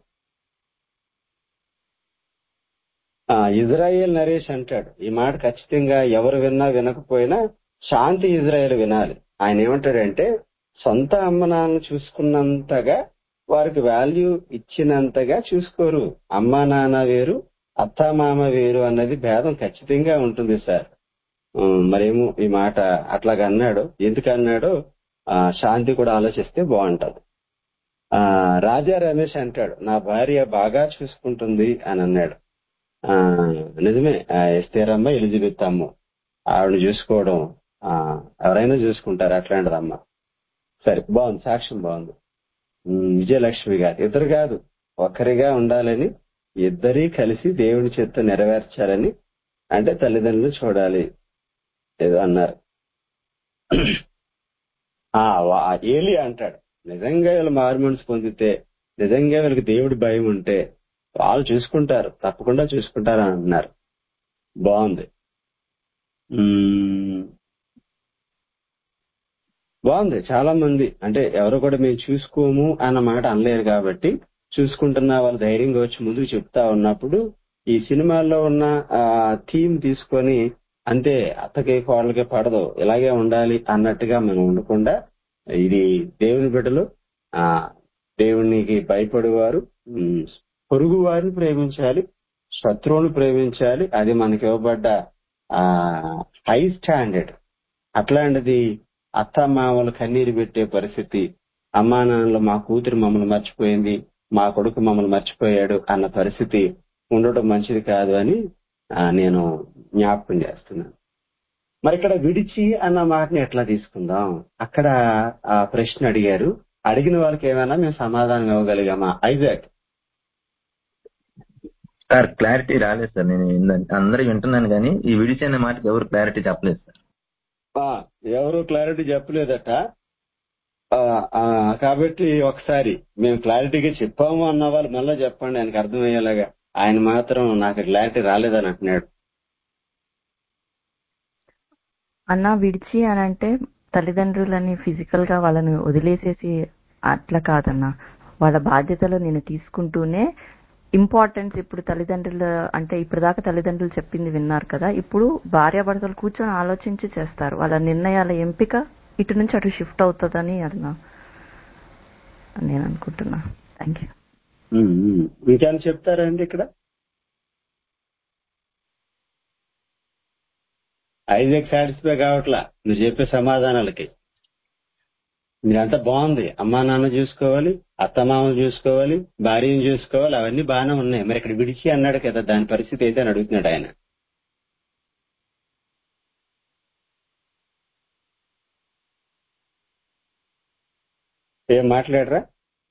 ఆ ఇజ్రాయేల్ నరేష్ అంటాడు ఈ మాట ఖచ్చితంగా ఎవరు విన్నా వినకపోయినా శాంతి ఇజ్రాయేల్ వినాలి ఆయన ఏమంటాడంటే సొంత అమ్మ నాన్న చూసుకున్నంతగా వారికి వాల్యూ ఇచ్చినంతగా చూసుకోరు అమ్మ నాన్న వేరు అత్త మామ వేరు అన్నది భేదం ఖచ్చితంగా ఉంటుంది సార్ ఉమ్, మరేమో ఈ మాట అట్లాగా అన్నాడు ఎందుకు అన్నాడో ఆ, శాంతి కూడా ఆలోచిస్తే బాగుంటది ఆ రాజా రమేష్ అంటాడు నా భార్య బాగా చూసుకుంటుంది అని అన్నాడు ఆ నిజమే ఆ, ఎస్తేర్ అమ్మ ఎలిజబెత్ అమ్మ ఆవిడ చూసుకోవడం ఆ ఎవరైనా చూసుకుంటారు అట్లాంటిదమ్మ సరే బాగుంది సాక్ష్యం బాగుంది ఉమ్, విజయలక్ష్మి గారు ఇద్దరు కాదు ఒక్కరిగా ఉండాలని ఇద్దరి కలిసి దేవుని చేత నెరవేర్చాలని అంటే తల్లిదండ్రులు చూడాలి ఏదో అన్నారు ఆ వా- ఏలి అంటాడు నిజంగా వీళ్ళు మారు మనసు పొందితే నిజంగా వీళ్ళకి దేవుడి భయం ఉంటే వాళ్ళు చూసుకుంటారు తప్పకుండా చూసుకుంటారు అని అంటున్నారు బాగుంది మ్మ్. బాగుంది చాలా మంది అంటే ఎవరు కూడా మేము చూసుకోము అన్న మాట అనలేరు కాబట్టి చూసుకుంటున్న వాళ్ళు ధైర్యంగా వచ్చి ముందుకు చెప్తా ఉన్నప్పుడు ఈ సినిమాల్లో ఉన్న ఆ థీమ్ తీసుకొని అంతే అత్తకి కోడలకి పడదు ఇలాగే ఉండాలి అన్నట్టుగా మనం ఉండకుండా ఇది దేవుని బిడ్డలు ఆ దేవునికి భయపడేవారు ఉమ్, పొరుగు వారిని ప్రేమించాలి శత్రువుని ప్రేమించాలి అది మనకి ఇవ్వబడ్డ ఆ హై స్టాండర్డ్ అట్లాంటిది అత్త మామలు కన్నీరు పెట్టే పరిస్థితి అమ్మా నాన్నలు మా కూతురు మమ్మల్ని మర్చిపోయింది మా కొడుకు మమ్మల్ని మర్చిపోయాడు అన్న పరిస్థితి ఉండటం మంచిది కాదు అని ఆ, నేను జ్ఞాపకం చేస్తున్నాను మరి ఇక్కడ విడిచి అన్న మాటని ఎట్లా తీసుకుందాం అక్కడ ఆ ప్రశ్న అడిగారు అడిగిన వాళ్ళకి ఏమైనా మేము సమాధానం ఇవ్వగలిగామా ఐజాక్ సార్ క్లారిటీ రాలేదు సార్ నేను ఇంద- అందరూ వింటున్నాను కానీ ఈ విడిచి అనే మాటకి ఎవరు క్లారిటీ చెప్పలేదు సార్ ఆ, ఎవరు క్లారిటీ చెప్పలేదట ఆ, ఆ, కాబట్టి ఒకసారి మేము క్లారిటీగా చెప్పాము అన్న వాళ్ళు మళ్ళీ చెప్పండి ఆయనకు అర్థమయ్యేలాగా ఆయన మాత్రం నాకు క్లారిటీ రాలేదని అంటున్నాడు అన్న విడిచి అని అంటే తల్లిదండ్రులని ఫిజికల్ గా వాళ్ళని వదిలేసేసి అట్లా కాదన్న వాళ్ళ బాధ్యతలు నేను తీసుకుంటూనే ఇంపార్టెన్స్ ఇప్పుడు తల్లిదండ్రులు అంటే ఇప్పుడు దాకా తల్లిదండ్రులు చెప్పింది విన్నారు కదా ఇప్పుడు భార్యాభర్తలు కూర్చొని ఆలోచించి చేస్తారు వాళ్ళ నిర్ణయాల ఎంపిక ఇటు నుంచి అటు షిఫ్ట్ అవుతుందని అన్న నేను అనుకుంటున్నా థ్యాంక్ యూ ఉమ్, ఉమ్. ఇంకేమైనా చెప్తారండి ఇక్కడ ఐజాక్ సాటిస్ఫై కావట్లా నువ్వు చెప్పే సమాధానాలకి మీరంతా బాగుంది అమ్మా నాన్న చూసుకోవాలి అత్తమామలు చూసుకోవాలి భార్యను చూసుకోవాలి అవన్నీ బాగానే ఉన్నాయి మరి ఇక్కడ విడిచి అన్నాడు కదా దాని పరిస్థితి అయితే అని అడుగుతున్నాడు ఆయన ఏం మాట్లాడరా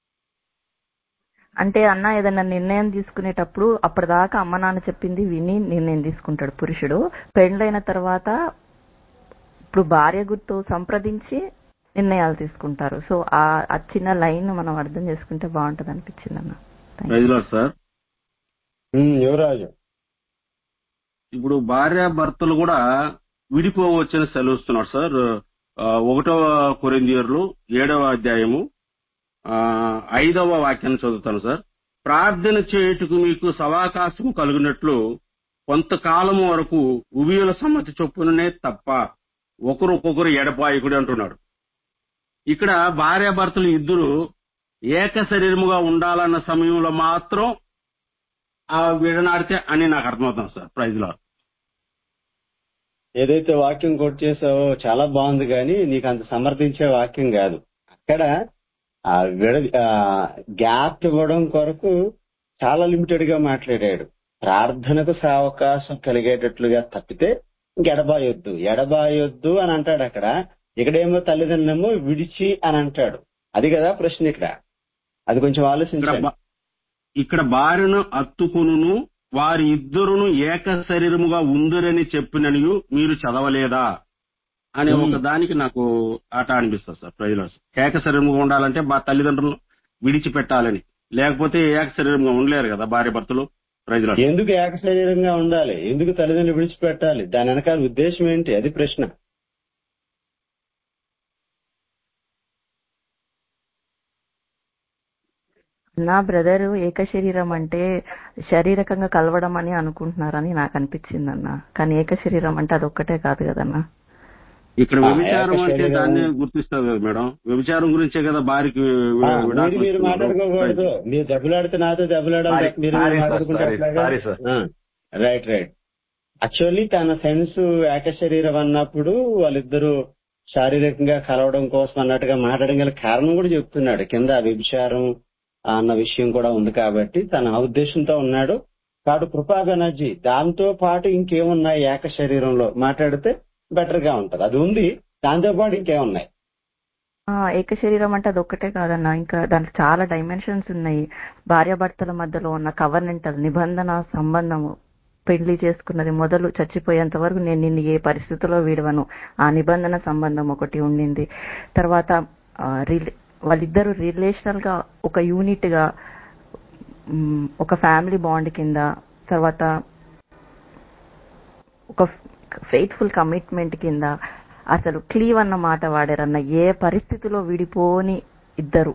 అంటే అన్న ఏదైనా నిర్ణయం తీసుకునేటప్పుడు అప్పటిదాకా అమ్మ నాన్న చెప్పింది విని నిర్ణయం తీసుకుంటాడు పురుషుడు పెండ్లైన తర్వాత ఇప్పుడు భార్య గుర్తు సంప్రదించి నిర్ణయాలు తీసుకుంటారు సో ఆ ఆ చిన్న లైన్ మనం అర్థం చేసుకుంటే బాగుంటది అనిపించింది అన్న Thank you. ప్రైజ్లో సార్ ఉమ్, యువరాజు ఇప్పుడు భార్య భర్తలు కూడా విడిపోవచ్చని సెలవుస్తున్నారు సార్ ఆ, ఒకటవ కొరిందియర్లు ఏడవ అధ్యాయము ఆ, ఐదవ వాక్యాన్ని చదువుతాను సార్ ప్రార్థన చేయుటకు మీకు సవాకాశం కలిగినట్లు కొంతకాలం వరకు ఉభయుల సమ్మతి చొప్పుననే తప్ప ఒకరికొకరు ఎడపాయకుడు అంటున్నాడు ఇక్కడ భార్యాభర్తలు ఇద్దరు ఏక శరీరముగా ఉండాలన్న సమయంలో మాత్రం ఆ విడనాడితే అని నాకు అర్థమవుతుంది సార్ ప్రైజ్ లో ఏదైతే వాక్యం కొట్ చేసావో చాలా బాగుంది కానీ నీకు అంత సమర్థించే వాక్యం కాదు అక్కడ ఆ విడ గ్యాప్ ఇవ్వడం కొరకు చాలా లిమిటెడ్ గా మాట్లాడాడు ప్రార్థనకు సావకాశం కలిగేటట్లుగా తప్పితే ఎడబాయొద్దు ఎడబాయొద్దు అని అంటాడు అక్కడ ఇక్కడేమో తల్లిదండ్రులేమో విడిచి అని అంటాడు అది కదా ప్రశ్న ఇక్కడ అది కొంచెం ఇక్కడ ఆలోచించండి బ- ఇక్కడ భార్యను అత్తుకును వారి ఇద్దరును ఏక శరీరముగా ఉందిరని చెప్పిననియు మీరు చదవలేదా అనే మ్మ్. ఒక దానికి నాకు ఆట అనిపిస్తుంది సార్ ప్రజలు ఏక శరీరముగా ఉండాలంటే మా తల్లిదండ్రులను విడిచిపెట్టాలని లేకపోతే ఏక శరీరంగా ఉండలేరు కదా భార్య భర్తలు ప్రజలు ఎందుకు ఏక శరీరంగా ఉండాలి ఎందుకు తల్లిదండ్రులు విడిచిపెట్టాలి దాని వెనకాల ఉద్దేశం ఏంటి అది ప్రశ్న నా బ్రదర్ ఏక శరీరం అంటే శారీరకంగా కలవడం అని అనుకుంటున్నారని నాకు అనిపించింది అన్న కానీ ఏక శరీరం అంటే అదొక్కటే కాదు కదన్నా ఇక్కడ ఆ, వ్యభిచారం ఏక అంటే శరీరం- దాన్ని గుర్తిస్తారు కదా మేడం వ్యభిచారం గురించే కదా భార్యకి వి- ఆ, విడాకులు మీరు మీరు ఇస్తున్నారు. మాట్లాడుకోకూడదు మీరు దెబ్బలాడితే నాతో దెబ్బలాడాలి Sorry, తప్ప మీరు sorry, మీరు sir, మాట్లాడుకుంటే sorry, ఎట్లాగా? sorry, sir. ఆ, రైట్ రైట్ యాక్చువల్లీ తన సెన్స్ ఏక శరీరం అన్నప్పుడు వాళ్ళిద్దరూ శారీరకంగా కలవడం కోసం అన్నట్టుగా మాట్లాడడం గల కారణం కూడా చెప్తున్నాడు కింద వ్యభిచారం అన్న విషయం కూడా ఉంది కాబట్టి తన ఆ ఉద్దేశంతో ఉన్నాడు కాడు కృపా బెనర్జీ దాంతో పాటు ఇంకేమున్నాయి ఏక శరీరంలో మాట్లాడితే బెటర్ గా ఉంటది అది ఉంది దాంతో పాటు ఇంకేమున్నాయి ఆ, ఏక శరీరం అంటే అదొక్కటే కాదన్న ఇంకా దాంట్లో చాలా డైమెన్షన్స్ ఉన్నాయి భార్యాభర్తల మధ్యలో ఉన్న కవర్నెంట్ అది నిబంధన సంబంధము పెళ్లి చేసుకున్నది మొదలు చచ్చిపోయేంత వరకు నేను నిన్ను ఏ పరిస్థితుల్లో వీడవను ఆ నిబంధన సంబంధం ఒకటి ఉండింది తర్వాత ఆ, రిలే- వాళ్ళిద్దరూ రిలేషనల్ గా ఒక యూనిట్ గా మ్, ఒక ఫ్యామిలీ బాండ్ కింద తర్వాత ఒక ఫెయిత్ఫుల్ కమిట్మెంట్ కింద అసలు క్లీవ్ అన్న మాట వాడారన్న ఏ పరిస్థితిలో విడిపోని ఇద్దరు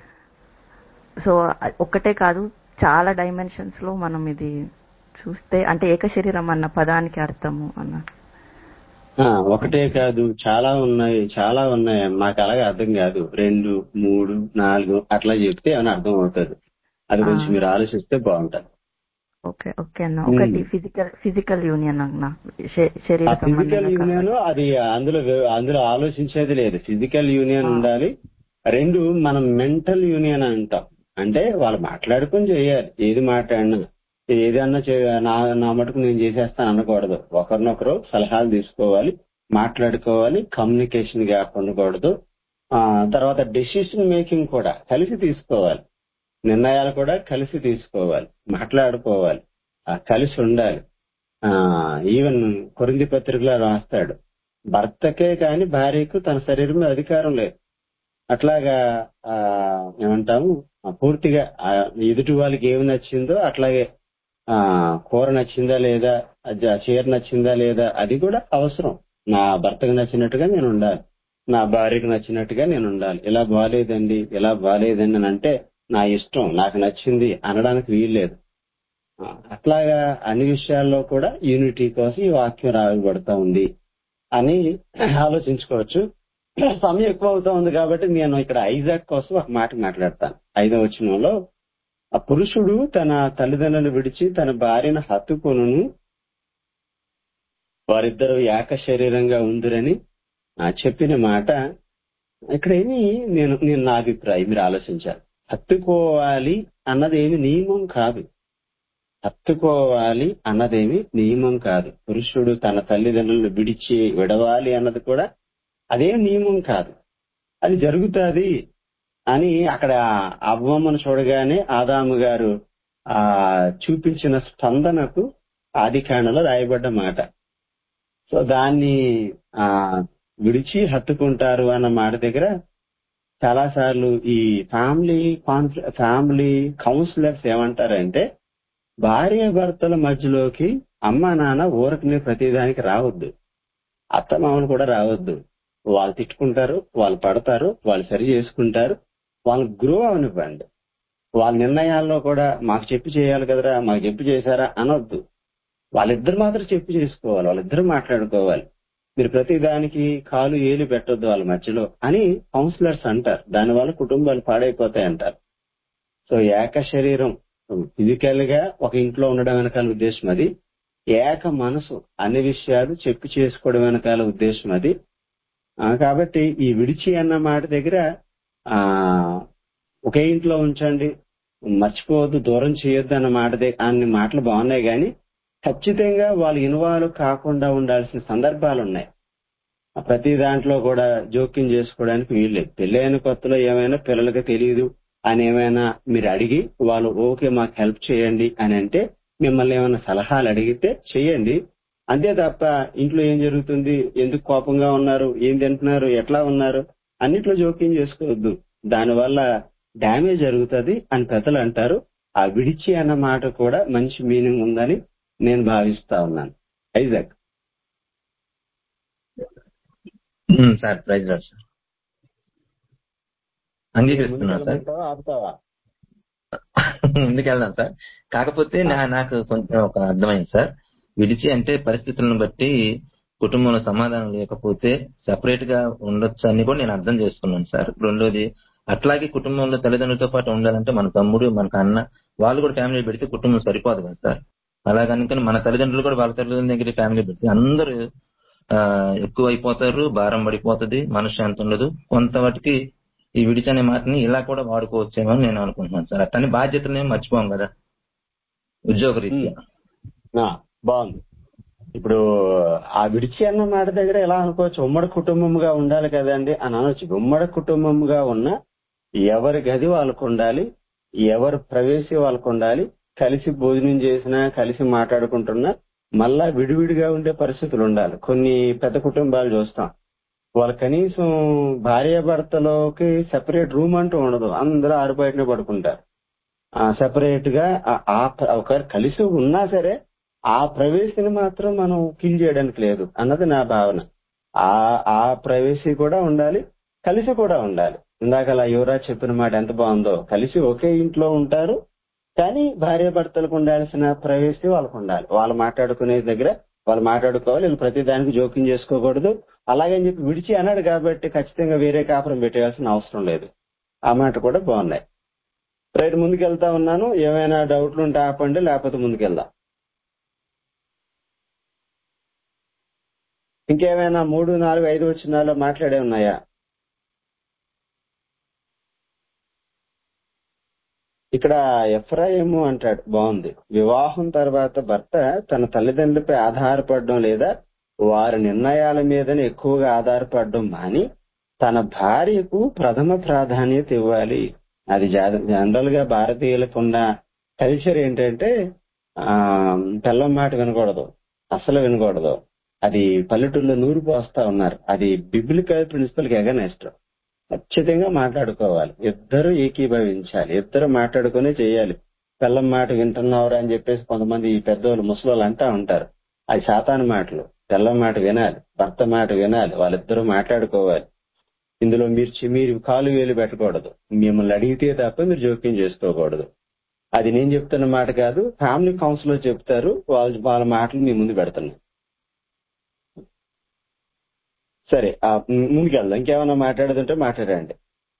సో అ- ఒక్కటే కాదు చాలా డైమెన్షన్స్ లో మనం ఇది చూస్తే అంటే ఏక శరీరం అన్న పదానికి అర్థము అన్న ఆ, ఒకటే కాదు చాలా ఉన్నాయి చాలా ఉన్నాయి మాకు అలాగే అర్థం కాదు రెండు మూడు నాలుగు అట్లా చెప్తే ఏమైనా అర్థం అవుతుంది అది కొంచెం ఆ. మీరు ఆలోచిస్తే బాగుంటది ఓకే ఓకే అన్న ఒకటి ఫిజికల్ ఫిజికల్ యూనియన్ అన్న శ- శరీర ఆ ఫిజికల్ సంబంధంగా యూనియన్ అది అందులో వే- అందులో ఆలోచించేది లేదు ఫిజికల్ యూనియన్ ఆ. ఉండాలి రెండు మనం మెంటల్ యూనియన్ అంటాం అంటే వాళ్ళు మాట్లాడుకుని చేయాలి ఏది మాట్లాడినా ఏదన్నా చే- నా నా మటుకు నేను చేసేస్తాను అనకూడదు ఒకరినొకరు సలహాలు తీసుకోవాలి మాట్లాడుకోవాలి కమ్యూనికేషన్ గ్యాప్ ఉండకూడదు ఆ తర్వాత డెసిషన్ మేకింగ్ కూడా కలిసి తీసుకోవాలి నిర్ణయాలు కూడా కలిసి తీసుకోవాలి మాట్లాడుకోవాలి ఆ, కలిసి ఉండాలి ఆ ఈవెన్ కొరింది పత్రికలో రాస్తాడు భర్తకే కాని భార్యకు తన శరీరం మీద అధికారం లేదు అట్లాగా ఆ ఏమంటాము ఆ, పూర్తిగా ఆ, ఎదుటి వాళ్ళకి ఏమి నచ్చిందో అట్లాగే ఆ కూర నచ్చిందా లేదా ఆ జ- చీర నచ్చిందా లేదా అది కూడా అవసరం నా భర్తకు నచ్చినట్టుగా నేను ఉండాలి నా భార్యకు నచ్చినట్టుగా నేను ఉండాలి ఇలా బాగాలేదండి ఇలా బాగాలేదండి అని అంటే నా ఇష్టం నాకు నచ్చింది అనడానికి వీల్లేదు ఆ, అట్లాగా అన్ని విషయాల్లో కూడా యూనిటీ కోసం ఈ వాక్యం రాయబడతా ఉంది అని ఆలోచించుకోవచ్చు సమయం ఎక్కువ అవుతా ఉంది కాబట్టి నేను ఇక్కడ ఐజాక్ కోసం ఒక మాట మాట్లాడతాను ఐదవ వచనంలో ఆ పురుషుడు తన తల్లిదండ్రులను విడిచి తన భార్యను హత్తుకొనును వారిద్దరూ ఏక శరీరంగా ఉందిరని ఆ, చెప్పిన మాట ఇక్కడ ఏమి నేను నేను నా అభిప్రాయం మీరు ఆలోచించాలి హత్తుకోవాలి అన్నదేమి నియమం కాదు హత్తుకోవాలి అన్నదేమి నియమం కాదు పురుషుడు తన తల్లిదండ్రులను విడిచి విడవాలి అన్నది కూడా అదే నియమం కాదు అది జరుగుతాది అని అక్కడ అవ్వమ్మను చూడగానే ఆదాము గారు ఆ చూపించిన స్పందనకు ఆది కాండలో రాయబడ్డ మాట సో దాన్ని ఆ విడిచి హత్తుకుంటారు అన్న మాట దగ్గర చాలా సార్లు ఈ ఫ్యామిలీ కాన్ఫ్లి ఫ్యామిలీ కౌన్సిలర్స్ ఏమంటారంటే భార్య భర్తల మధ్యలోకి అమ్మ నాన్న ఊరకనే ప్రతిదానికి రావద్దు అత్త మామలు కూడా రావద్దు వాళ్ళు తిట్టుకుంటారు వాళ్ళు పడతారు వాళ్ళు సరి చేసుకుంటారు వాళ్ళు గ్రో అవనివ్వండి వాళ్ళ నిర్ణయాల్లో కూడా మాకు చెప్పి చేయాలి కదరా మాకు చెప్పి చేశారా అనొద్దు వాళ్ళిద్దరు మాత్రం చెప్పి చేసుకోవాలి వాళ్ళిద్దరు మాట్లాడుకోవాలి మీరు ప్రతి దానికి కాలు ఏలు పెట్టొద్దు వాళ్ళ మధ్యలో అని కౌన్సిలర్స్ అంటారు దానివల్ల కుటుంబాలు పాడైపోతాయి అంటారు సో ఏక శరీరం ఫిజికల్ గా ఒక ఇంట్లో ఉండడం వెనకాల ఉద్దేశం అది ఏక మనసు అన్ని విషయాలు చెప్పి చేసుకోవడం వెనకాల ఉద్దేశం అది ఆ, కాబట్టి ఈ విడిచి అన్న మాట దగ్గర ఆ ఒకే ఇంట్లో ఉంచండి మర్చిపోవద్దు దూరం చేయొద్దు అన్న మాట దగ్గర అన్ని మాటలు బాగున్నాయి కానీ ఖచ్చితంగా వాళ్ళు ఇన్వాల్వ్ కాకుండా ఉండాల్సిన సందర్భాలు ఉన్నాయి ఆ ప్రతి దాంట్లో కూడా జోక్యం చేసుకోవడానికి వీల్లేదు పెళ్ళైన కొత్తలో ఏమైనా పిల్లలకి తెలియదు అని ఏమైనా మీరు అడిగి వాళ్ళు ఓకే మాకు హెల్ప్ చేయండి అని అంటే మిమ్మల్ని ఏమైనా సలహాలు అడిగితే చేయండి అంతే తప్ప ఇంట్లో ఏం జరుగుతుంది ఎందుకు కోపంగా ఉన్నారు ఏం తింటున్నారు ఎట్లా ఉన్నారు అన్నిట్లో జోక్యం చేసుకోవద్దు దానివల్ల డ్యామేజ్ జరుగుతుంది అని పెద్దలు అంటారు ఆ విడిచి అన్న మాట కూడా మంచి మీనింగ్ ఉందని నేను భావిస్తా ఉన్నాను ఐజాక్ ఉమ్, సార్ ప్రైజ్ లార్డ్ సార్ అంగీకరిస్తున్నా సార్ ముందుకెళ్ళమంటావా ఆపుతావా ముందుకెళ్దాం సార్ కాకపోతే నా- నాకు కొంచెం ఒక అర్థమైంది సార్ విడిచి అంటే పరిస్థితులను బట్టి కుటుంబంలో సమాధానం లేకపోతే సెపరేట్ గా ఉండొచ్చు అని కూడా నేను అర్థం చేసుకున్నాను సార్ రెండోది అట్లాగే కుటుంబంలో తల్లిదండ్రులతో పాటు ఉండాలంటే మన తమ్ముడు మనకు అన్న వాళ్ళు కూడా ఫ్యామిలీ పెడితే కుటుంబం సరిపోదు కదా సార్ అలాగనుకుని మన తల్లిదండ్రులు కూడా వాళ్ళ తల్లిదండ్రుల దగ్గర ఫ్యామిలీ పెడితే అందరూ ఆ, ఎక్కువ అయిపోతారు భారం పడిపోతుంది మనశ్శాంతి ఉండదు కొంత వాటికి ఈ విడిచి అనే మాటని ఇలా కూడా వాడుకోవచ్చేమో అని నేను అనుకుంటున్నాను సార్ అట్టని బాధ్యతలు మర్చిపోం కదా ఉద్యోగ రీత్యా ఆ, బాగుంది ఇప్పుడు ఆ విడిచి అన్న మాట దగ్గర ఎలా అనుకోవచ్చు ఉమ్మడి కుటుంబంగా ఉండాలి కదండి అని అనొచ్చు ఉమ్మడి కుటుంబంగా ఉన్న ఎవరి గది వాళ్ళకు ఉండాలి ఎవరు ప్రవేశి వాళ్ళకు ఉండాలి కలిసి భోజనం చేసినా కలిసి మాట్లాడుకుంటున్నా మళ్ళా విడివిడిగా ఉండే పరిస్థితులు ఉండాలి కొన్ని పెద్ద కుటుంబాలు చూస్తాం వాళ్ళు కనీసం భార్య భర్తలోకి సెపరేట్ రూమ్ అంటూ ఉండదు అందరూ ఆరుబయటనే పడుకుంటారు సెపరేట్ గా ఆ- ఆ ప్ర- ఒకవేళ కలిసి ఉన్నా సరే ఆ ప్రవేశిని మాత్రం మనం కిల్ చేయడానికి లేదు అన్నది నా భావన ఆ ఆ ప్రవేశి కూడా ఉండాలి కలిసి కూడా ఉండాలి ఇందాక అలా యువరాజ్ చెప్పిన మాట ఎంత బాగుందో కలిసి ఒకే ఇంట్లో ఉంటారు కానీ భార్య భర్తలకు ఉండాల్సిన ప్రవేశి వాళ్ళకు ఉండాలి వాళ్ళు మాట్లాడుకునే దగ్గర వాళ్ళు మాట్లాడుకోవాలి వీళ్ళు ప్రతి దానికి జోక్యం చేసుకోకూడదు అలాగని చెప్పి విడిచి అన్నాడు కాబట్టి ఖచ్చితంగా వేరే కాపురం పెట్టేయాల్సిన అవసరం లేదు ఆ మాట కూడా బాగున్నాయి రైట్ ముందుకు వెళ్తా ఉన్నాను ఏమైనా డౌట్లు ఉంటే ఆపండి లేకపోతే ముందుకెళ్దాం ఇంకేమైనా మూడు నాలుగు ఐదు వచ్చినాలో మాట్లాడే ఉన్నాయా ఇక్కడ ఎఫ్రాయిము అంటాడు బాగుంది వివాహం తర్వాత భర్త తన తల్లిదండ్రులపై ఆధారపడడం లేదా వారి నిర్ణయాల మీదనే ఎక్కువగా ఆధారపడడం మాని తన భార్యకు ప్రథమ ప్రాధాన్యత ఇవ్వాలి అది జనరల్ గా భారతీయులకు ఉన్న కల్చర్ ఏంటంటే ఆ పిల్లం మాట వినకూడదు అసలు వినకూడదు అది పల్లెటూరులో నూరు పోస్తా ఉన్నారు అది బిబ్లికల్ ప్రిన్సిపల్ కి ఎగనెస్ట్ ఖచ్చితంగా మాట్లాడుకోవాలి ఇద్దరు ఏకీభవించాలి ఇద్దరు మాట్లాడుకుని చేయాలి పిల్లం మాట వింటున్నావురా అని చెప్పేసి కొంతమంది ఈ పెద్దోళ్ళు ముసలోళ్ళు అంటా ఉంటారు అది శాతాన మాటలు పిల్లం మాట వినాలి భర్త మాట వినాలి వాళ్ళిద్దరూ మాట్లాడుకోవాలి ఇందులో మీరు చి- మీరు కాలు వేలు పెట్టకూడదు మిమ్మల్ని అడిగితే తప్ప మీరు జోక్యం చేసుకోకూడదు అది నేను చెప్తున్న మాట కాదు ఫ్యామిలీ కౌన్సిలర్ చెప్తారు వాళ్ళు వాళ్ళ మాటలు మీ ముందు పెడుతున్నాను సరే ఆ, ము- ముందుకెళ్దాం ఇంకేమైనా మాట్లాడదంటే మాట్లాడండి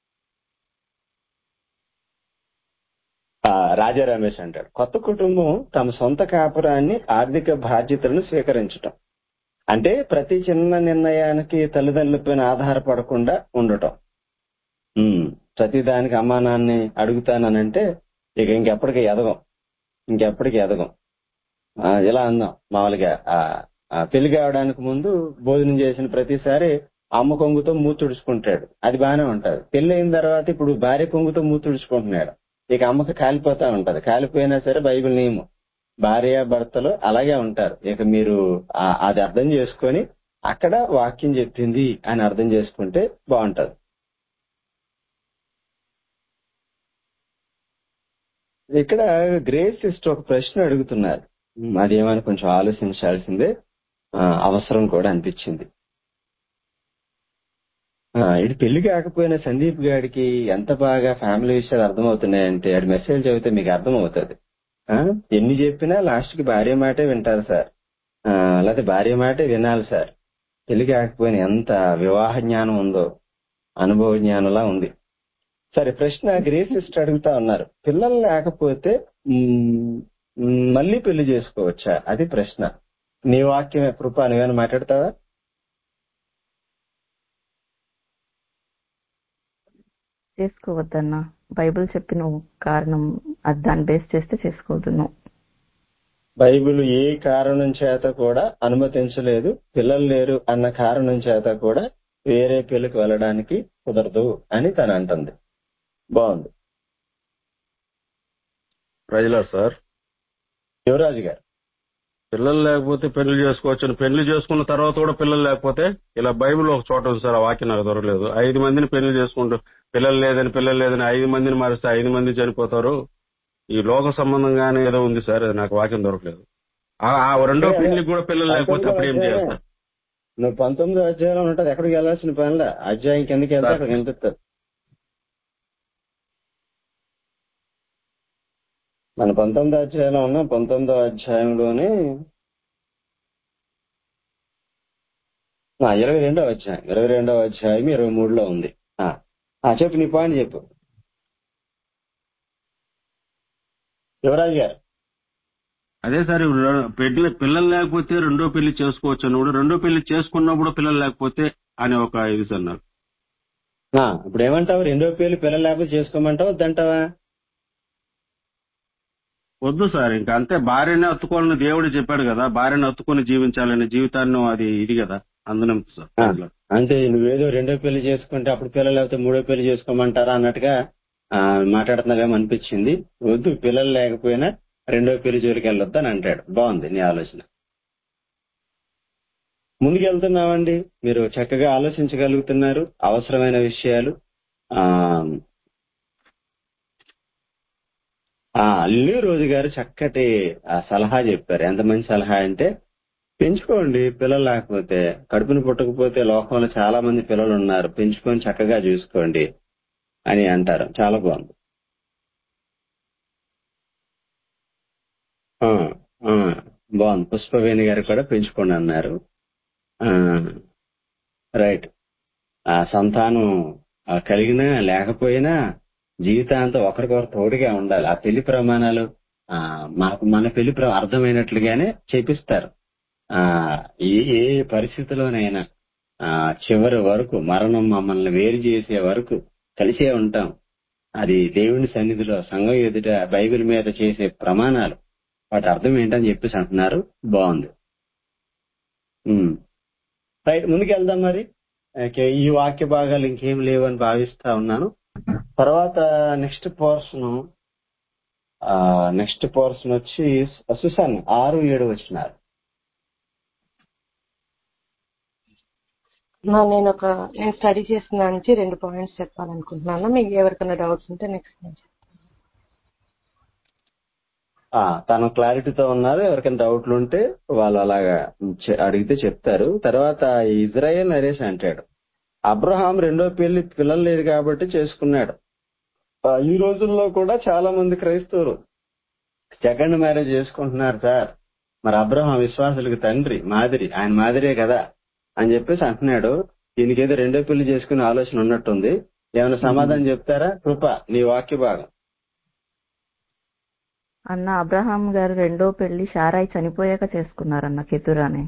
ఆ, రాజా రమేష్ అంటాడు కొత్త కుటుంబం తమ సొంత కాపురాన్ని ఆర్థిక బాధ్యతలను స్వీకరించటం అంటే ప్రతి చిన్న నిర్ణయానికి తల్లిదండ్రులపైన ఆధారపడకుండా ఉండటం ఉమ్, ప్రతి దానికి అమ్మా నాన్ని అడుగుతానంటే ఇక ఇంకెప్పటికీ ఎదగం ఇంకెప్పటికీ ఎదగం ఆ, ఇలా అందాం మామూలుగా ఆ, ఆ, పెళ్లి కావడానికి ముందు భోజనం చేసిన ప్రతిసారి అమ్మ కొంగుతో మూతి తుడుచుకుంటాడు అది బాగానే ఉంటది పెళ్లి అయిన తర్వాత ఇప్పుడు భార్య కొంగుతో మూతి తుడుచుకుంటున్నాడు ఇక అమ్మకి కాలిపోతా ఉంటది కాలిపోయినా సరే బైబిల్ నియమం భార్య భర్తలు అలాగే ఉంటారు ఇక మీరు ఆ- అది అర్థం చేసుకొని అక్కడ వాక్యం చెప్పింది అని అర్థం చేసుకుంటే బాగుంటది ఇక్కడ గ్రేస్ సిస్టర్ ఒక ప్రశ్న అడుగుతున్నారు ఉమ్, అదేమని కొంచెం ఆలోచించాల్సిందే ఆ, అవసరం కూడా అనిపించింది ఆ, ఇది పెళ్లి కాకపోయిన సందీప్ గారికి ఎంత బాగా ఫ్యామిలీ విషయాలు అర్థమవుతున్నాయంటే అది మెసేజ్ చదివితే మీకు అర్థమవుతుంది ఆ, ఎన్ని చెప్పినా లాస్ట్ కి భార్య మాటే వింటారు సార్ ఆ, లేకపోతే భార్య మాటే వినాలి సార్ పెళ్లి కాకపోయిన ఎంత వివాహ జ్ఞానం ఉందో అనుభవ జ్ఞానంలా ఉంది సరే ప్రశ్న గ్రేస్ సిస్టర్ అడుగుతా ఉన్నారు పిల్లలు లేకపోతే మ్, మ్, మళ్ళీ పెళ్లి చేసుకోవచ్చా అది ప్రశ్న నీ వాక్యమే కృప నువ్వేమైనా మాట్లాడతావా చేసుకోవద్దన్నా బైబిల్ చెప్పిన కారణం అది దాన్ని బేస్ చేస్తే చేసుకోవద్దు నువ్వు బైబిల్ ఏ కారణం చేత కూడా అనుమతించలేదు పిల్లలు లేరు అన్న కారణం చేత కూడా వేరే పెళ్లికి వెళ్ళడానికి కుదరదు అని తను అంటుంది బాగుంది ప్రజలారు సార్ యువరాజు గారు పిల్లలు లేకపోతే పెళ్లి చేసుకోవచ్చు పెళ్లి చేసుకున్న తర్వాత కూడా పిల్లలు లేకపోతే ఇలా బైబిల్ ఒక చోట ఉంది సార్ ఆ వాక్యం నాకు దొరకలేదు ఐదు మందిని పెళ్లి చేసుకుంటూ పిల్లలు లేదని పిల్లలు లేదని ఐదు మందిని మారిస్తే ఐదు మంది చనిపోతారు ఈ లోక సంబంధంగానే ఏదో ఉంది సార్ అది నాకు వాక్యం దొరకలేదు ఆ ఆ రెండో అదే, పెళ్లికి కూడా పిల్లలు లేకపోతే అప్పుడు ఏం చేయాలి సార్ నువ్వు పంతొమ్మిదో అధ్యాయంలో ఉంటది ఎక్కడికి వెళ్ళాల్సిన పనిలే అధ్యాయం కిందకి వెళ్తే అక్కడికి కనిపిస్తుంది మన పంతొమ్మిదో అధ్యాయంలో ఉన్నాం పంతొమ్మిదో అధ్యాయంలోనే ఆ, ఇరవై రెండో అధ్యాయం ఇరవై రెండో అధ్యాయం ఇరవై మూడులో ఉంది ఆ, ఆ, చెప్పు నీ పాయింట్ చెప్పు యువరాజు గారు అదే సార్ ఇప్పుడు రె- పెళ్లి పిల్లలు లేకపోతే రెండో పెళ్లి చేసుకోవచ్చు అన్నప్పుడు రెండో పెళ్లి చేసుకున్నప్పుడు పిల్లలు లేకపోతే అని ఒక ఇది సార్ నాకు ఆ, ఇప్పుడు ఏమంటావు రెండో పేర్లు పిల్లలు లేకపోతే చేసుకోమంటావు వద్దంటావా వద్దు సార్ ఇంకా అంతే భార్యని హత్తుకోవాలని దేవుడు చెప్పాడు కదా భార్యని హత్తుకొని జీవించాలని జీవితాన్ని అది ఇది కదా అందునం సార్ ఆ, అంతే నువ్వేదో రెండో పెళ్లి చేసుకుంటే అప్పుడు పిల్లలు లేకపోతే మూడో పెళ్లి చేసుకోమంటారా అన్నట్టుగా ఆ, మాట్లాడుతున్నావేమో అనిపించింది వద్దు పిల్లలు లేకపోయినా రెండో పెళ్లి జోలికి వెళ్ళొద్దు అని అంటాడు బాగుంది నీ ఆలోచన ముందుకెళ్తున్నామండి మీరు చక్కగా ఆలోచించగలుగుతున్నారు అవసరమైన విషయాలు ఆ ఆ అల్లు రోజు గారు చక్కటి ఆ సలహా చెప్పారు ఎంత మంచి సలహా అంటే పెంచుకోండి పిల్లలు లేకపోతే కడుపుని పుట్టకపోతే లోకంలో చాలా మంది పిల్లలు ఉన్నారు పెంచుకొని చక్కగా చూసుకోండి అని అంటారు చాలా బాగుంది ఆ, ఆ, బాగుంది పుష్పవేణి గారు కూడా పెంచుకోండి అన్నారు ఆ, రైట్ ఆ సంతానం ఆ, కలిగినా లేకపోయినా జీవితాంతం ఒకరికొకరు తోడుగా ఉండాలి ఆ పెళ్లి ప్రమాణాలు ఆ మాకు మన పెళ్లి ప్ర- అర్థమైనట్లుగానే చేపిస్తారు ఆ ఏ ఏ పరిస్థితిలోనైనా ఆ చివరి వరకు మరణం మమ్మల్ని వేరు చేసే వరకు కలిసే ఉంటాం అది దేవుని సన్నిధిలో సంఘం ఎదుట బైబిల్ మీద చేసే ప్రమాణాలు వాటి అర్థం ఏంటని చెప్పేసి అంటున్నారు బాగుంది ఉమ్. రైట్ ముందుకు వెళ్దాం మరి ఓకే, ఈ వాక్య భాగాలు ఇంకేం లేవని భావిస్తా ఉన్నాను తర్వాత నెక్స్ట్ పోర్షన్ నెక్స్ట్ పోర్షన్ వచ్చి సుసాన్ ఆరు ఏడు వచ్చినారు నా నేను ఒక నేను స్టడీ చేసిన దాని నుంచి రెండు పాయింట్స్ చెప్పాలనుకుంటున్నాను మీకు ఎవరికైనా డౌట్స్ ఉంటే నెక్స్ట్ నేను ఆ, తను క్లారిటీతో ఉన్నారు ఎవరికైనా డౌట్లు ఉంటే వాళ్ళు అలాగా చె- అడిగితే చెప్తారు తర్వాత ఇజ్రాయెల్ నరేష్ అంటాడు అబ్రహాం రెండో పెళ్లి పిల్లలు లేరు కాబట్టి చేసుకున్నాడు ఆ, ఈ రోజుల్లో కూడా చాలా మంది క్రైస్తవులు సెకండ్ మ్యారేజ్ చేసుకుంటున్నారు సార్ మరి అబ్రహాం విశ్వాసులకు తండ్రి మాదిరి ఆయన మాదిరే కదా అని చెప్పేసి అంటున్నాడు దీనికి ఏదో రెండో పెళ్లి చేసుకునే ఆలోచన ఉన్నట్టుంది ఏమైనా సమాధానం చెప్తారా కృప నీ వాక్య భాగం అన్న అబ్రహాం గారు రెండో పెళ్లి షారాయి చనిపోయాక చేసుకున్నారన్న కెతురాని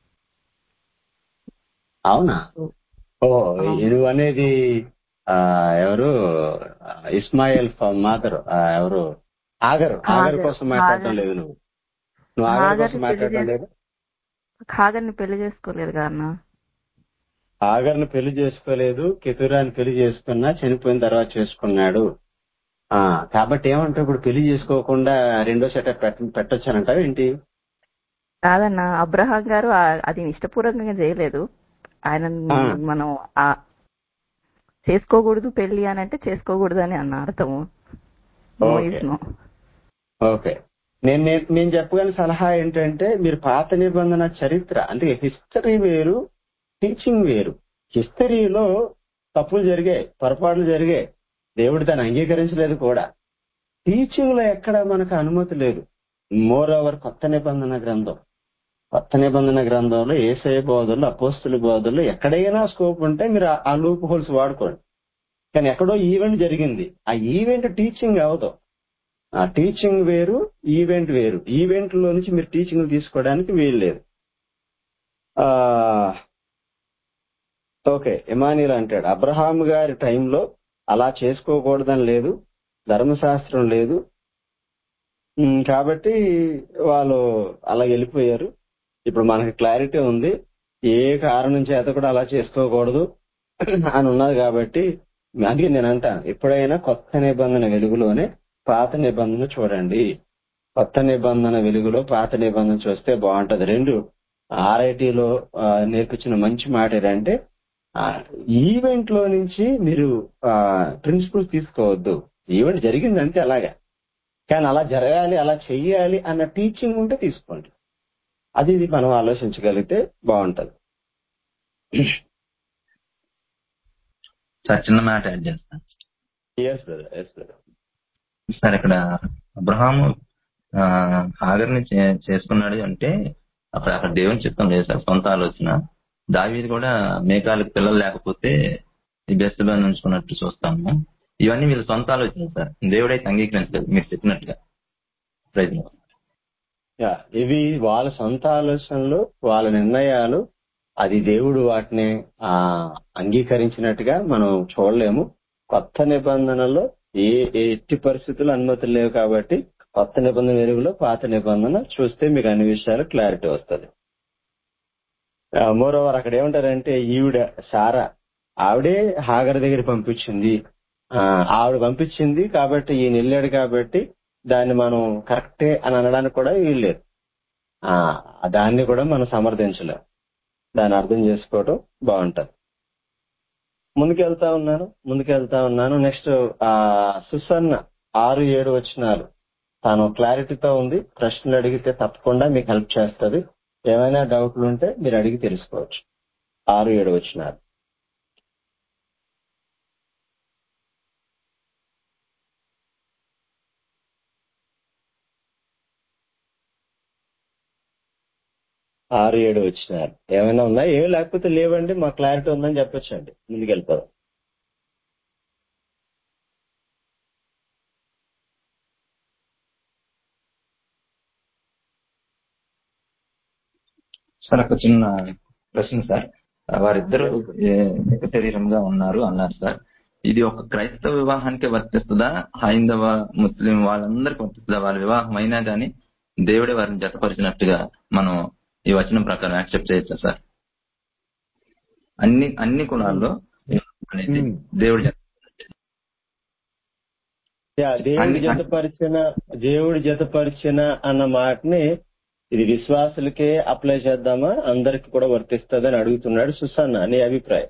అవునా ఓ నువ్వు అనేది ఆ, ఎవరు ఆ, ఇస్మాయిల్ మాదర్ ఎవరు ఆగరు ఆగర్ ఆగరు, కోసం మాట్లాడటం ఆగరు. లేదు నువ్వు నువ్వు ఆగర్ ఆగర్ని కోసం పెళ్లి మాట్లాడటం చేసు- లేదు ఖాగర్ని పెళ్లి చేసుకోలేదు కదా అన్న ఆగర్ని పెళ్లి చేసుకోలేదు కెతురాని పెళ్లి చేసుకున్నా చనిపోయిన తర్వాత చేసుకున్నాడు ఆ కాబట్టి ఏమంటావు ఇప్పుడు పెళ్లి చేసుకోకుండా రెండో సెటప్ పెట్ట పెట్టొచ్చానంటావు ఏంటి కాదన్న అబ్రహాం గారు ఆ- అది ఇష్టపూర్వకంగా చేయలేదు ఆయన ఆ. మనం ఆ చేసుకోకూడదు పెళ్లి అని అంటే చేసుకోకూడదు అని అన్న అర్థము no okay. Is no okay నేను నేను- నేను చెప్పగల సలహా ఏంటంటే మీరు పాత నిబంధన చరిత్ర అంటే హిస్టరీ వేరు టీచింగ్ వేరు హిస్టరీలో తప్పులు జరిగాయి పొరపాట్లు జరిగాయి దేవుడు దాన్ని అంగీకరించలేదు కూడా టీచింగ్ లో ఎక్కడ మనకు అనుమతి లేదు మోర్ ఓవర్ కొత్త నిబంధన గ్రంథం కొత్త నిబంధన గ్రంథంలో ఏసఐ బోధనలు అపోస్తుల బోధనలు ఎక్కడైనా స్కోప్ ఉంటే మీరు ఆ- ఆ లూప్ హోల్స్ వాడుకోండి కానీ ఎక్కడో ఈవెంట్ జరిగింది ఆ ఈవెంట్ టీచింగ్ అవదు ఆ టీచింగ్ వేరు ఈవెంట్ వేరు ఈవెంట్ లో నుంచి మీరు టీచింగ్ తీసుకోవడానికి వీలు లేదు ఆ ఓకే ఇమానియల్ అంటాడు అబ్రహాం గారి టైంలో అలా చేసుకోకూడదని లేదు ధర్మశాస్త్రం లేదు ఉమ్, కాబట్టి వాళ్ళు అలా వెళ్ళిపోయారు ఇప్పుడు మనకి క్లారిటీ ఉంది ఏ కారణం చేత కూడా అలా చేసుకోకూడదు అని ఉన్నది కాబట్టి అందుకే నేను అంటాను ఎప్పుడైనా కొత్త నిబంధన వెలుగులోనే పాత నిబంధన చూడండి కొత్త నిబంధన వెలుగులో పాత నిబంధన చూస్తే బాగుంటది రెండు ఆర్ఐటిలో నేర్పించిన మంచి మాట ఏంటంటే ఈవెంట్ లో నుంచి మీరు ప్రిన్సిపల్స్ తీసుకోవద్దు ఈవెంట్ జరిగిందంటే అలాగా కానీ అలా జరగాలి అలా చెయ్యాలి అన్న టీచింగ్ ఉంటే తీసుకోండి అది ఇది మనం ఆలోచించగలిగితే బాగుంటది సార్ చిన్న మాట యాడ్ చేస్తాను yes brother yes brother sir ఇక్కడ అబ్రహాము ఆ, హాగర్ని చే- చేసుకున్నాడు అంటే అక్కడ అక్కడ దేవుని చిత్తం లేదు సార్ సొంత ఆలోచన దావీది కూడా మేఘాలకు పిల్లలు లేకపోతే ఈ బెస్ట్ లో ఉంచుకున్నట్టు చూస్తాము ఇవన్నీ వీళ్ళ సొంత ఆలోచన సార్ దేవుడైతే అంగీకరించలేదు మీరు చెప్పినట్టుగా ప్రయత్నం యా ఇవి వాళ్ళ సొంత ఆలోచనలు వాళ్ళ నిర్ణయాలు అది దేవుడు వాటిని ఆ అంగీకరించినట్టుగా మనం చూడలేము కొత్త నిబంధనలో ఏ ఏ ఎట్టి పరిస్థితులు అనుమతులు లేవు కాబట్టి కొత్త నిబంధన వెలుగులో పాత నిబంధన చూస్తే మీకు అన్ని విషయాలు క్లారిటీ వస్తుంది మోరోవర్ అక్కడ ఏమంటారంటే ఈవిడ సారా ఆవిడే హాగర్ దగ్గర పంపించింది ఆ, ఆవిడ పంపించింది కాబట్టి ఈయన వెళ్ళాడు కాబట్టి దాన్ని మనం కరెక్టే అని అనడానికి కూడా వీల్లేదు ఆ దాన్ని కూడా మనం సమర్థించలేం దాన్ని అర్థం చేసుకోవటం బాగుంటది ముందుకెళ్తా ఉన్నాను ముందుకెళ్తా ఉన్నాను నెక్స్ట్ ఆ సుసన్న ఆరు ఏడు వచనాలు తాను క్లారిటీతో ఉంది ప్రశ్నలు అడిగితే తప్పకుండా మీకు హెల్ప్ చేస్తుంది ఏమైనా డౌట్లు ఉంటే మీరు అడిగి తెలుసుకోవచ్చు ఆరు ఏడు వచ్చినారు ఆరు ఏడు వచ్చినారు ఏమైనా ఉన్నాయి ఏమి లేకపోతే లేవండి మా క్లారిటీ ఉందని చెప్పొచ్చండి ముందుకు వెళ్ళిపోదాం సార్ ఒక చిన్న ప్రశ్న సార్ వారిద్దరూ ఏ- ఏక శరీరంగా ఉన్నారు అన్నారు సార్ ఇది ఒక క్రైస్తవ వివాహానికి వర్తిస్తుందా హైందవ ముస్లిం వాళ్ళందరికీ వర్తిస్తుందా వాళ్ళ వివాహం అయినా కానీ దేవుడే వారిని జతపరిచినట్టుగా మనం ఈ వచనం ప్రకారం యాక్సెప్ట్ చేయొచ్చా సార్ అన్ని అన్ని కులాల్లో వివాహం అనేది మ్మ్. దేవుడి జత యా, దేవుడి అన్ని- జతపరిచిన దేవుడి జతపరిచిన అన్న మాటని ఇది విశ్వాసులకే అప్లై చేద్దామా అందరికి కూడా వర్తిస్తుందని అడుగుతున్నాడు సుసన్న నీ అభిప్రాయం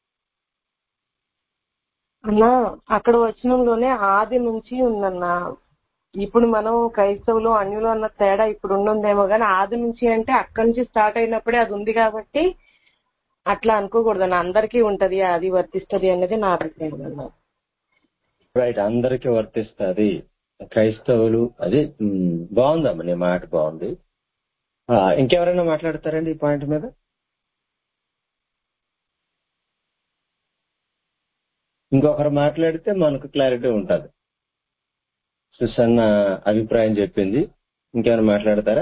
అన్న అక్కడ వచనంలోనే ఆది నుంచి ఉందన్న ఇప్పుడు మనం క్రైస్తవులు అన్యులు అన్న తేడా ఇప్పుడు ఉండుందేమో కానీ ఆది నుంచి అంటే అక్కడి నుంచి స్టార్ట్ అయినప్పుడే అది ఉంది కాబట్టి అట్లా అనుకోకూడదన్న అందరికీ ఉంటది అది వర్తిస్తది అనేది నా అభిప్రాయం అన్న రైట్ అందరికి వర్తిస్తుంది క్రైస్తవులు అది మ్, బాగుందమ్మా నీ మాట బాగుంది ఆ, ఇంకెవరైనా మాట్లాడతారండి ఈ పాయింట్ మీద ఇంకొకరు మాట్లాడితే మనకు క్లారిటీ ఉంటుంది సుసన్న అభిప్రాయం చెప్పింది ఇంకెవరైనా మాట్లాడతారా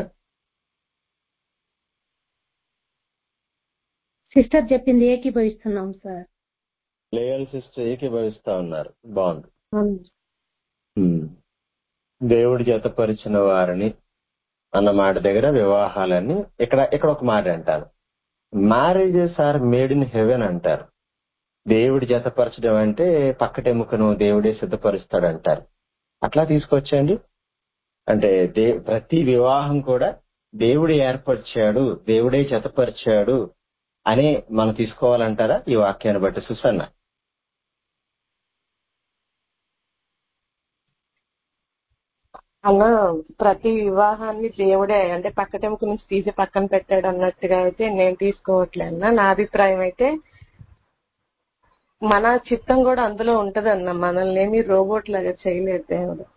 సిస్టర్ చెప్పింది ఏకీభవిస్తున్నాం సార్ లేయల్ సిస్టర్ ఏకీభవిస్తా ఉన్నారు బాగుంది అవును. ఉమ్. దేవుడి జతపరిచిన వారిని అన్న మాట దగ్గర వివాహాలన్నీ ఇక్కడ ఇక్కడ ఒక మాట అంటారు marriages are made in heaven అంటారు దేవుడి జతపరచడం అంటే పక్కటెముకను దేవుడే సిద్ధపరుస్తాడు అంటారు అట్లా తీసుకొచ్చండి అంటే దే ప్రతి వివాహం కూడా దేవుడు ఏర్పరిచాడు దేవుడే జతపరిచాడు అని మనం తీసుకోవాలంటారా ఈ వాక్యాన్ని బట్టి సుసన్న అలా ప్రతి వివాహాన్ని దేవుడే అంటే పక్కటెముక నుంచి తీసి పక్కన పెట్టాడు అన్నట్టుగా అయితే నేను తీసుకోవట్లే అన్న నా అభిప్రాయం అయితే మన చిత్తం కూడా అందులో ఉంటదన్న మనల్ని ఏమి రోబోట్ లాగా చేయలేదు దేవుడు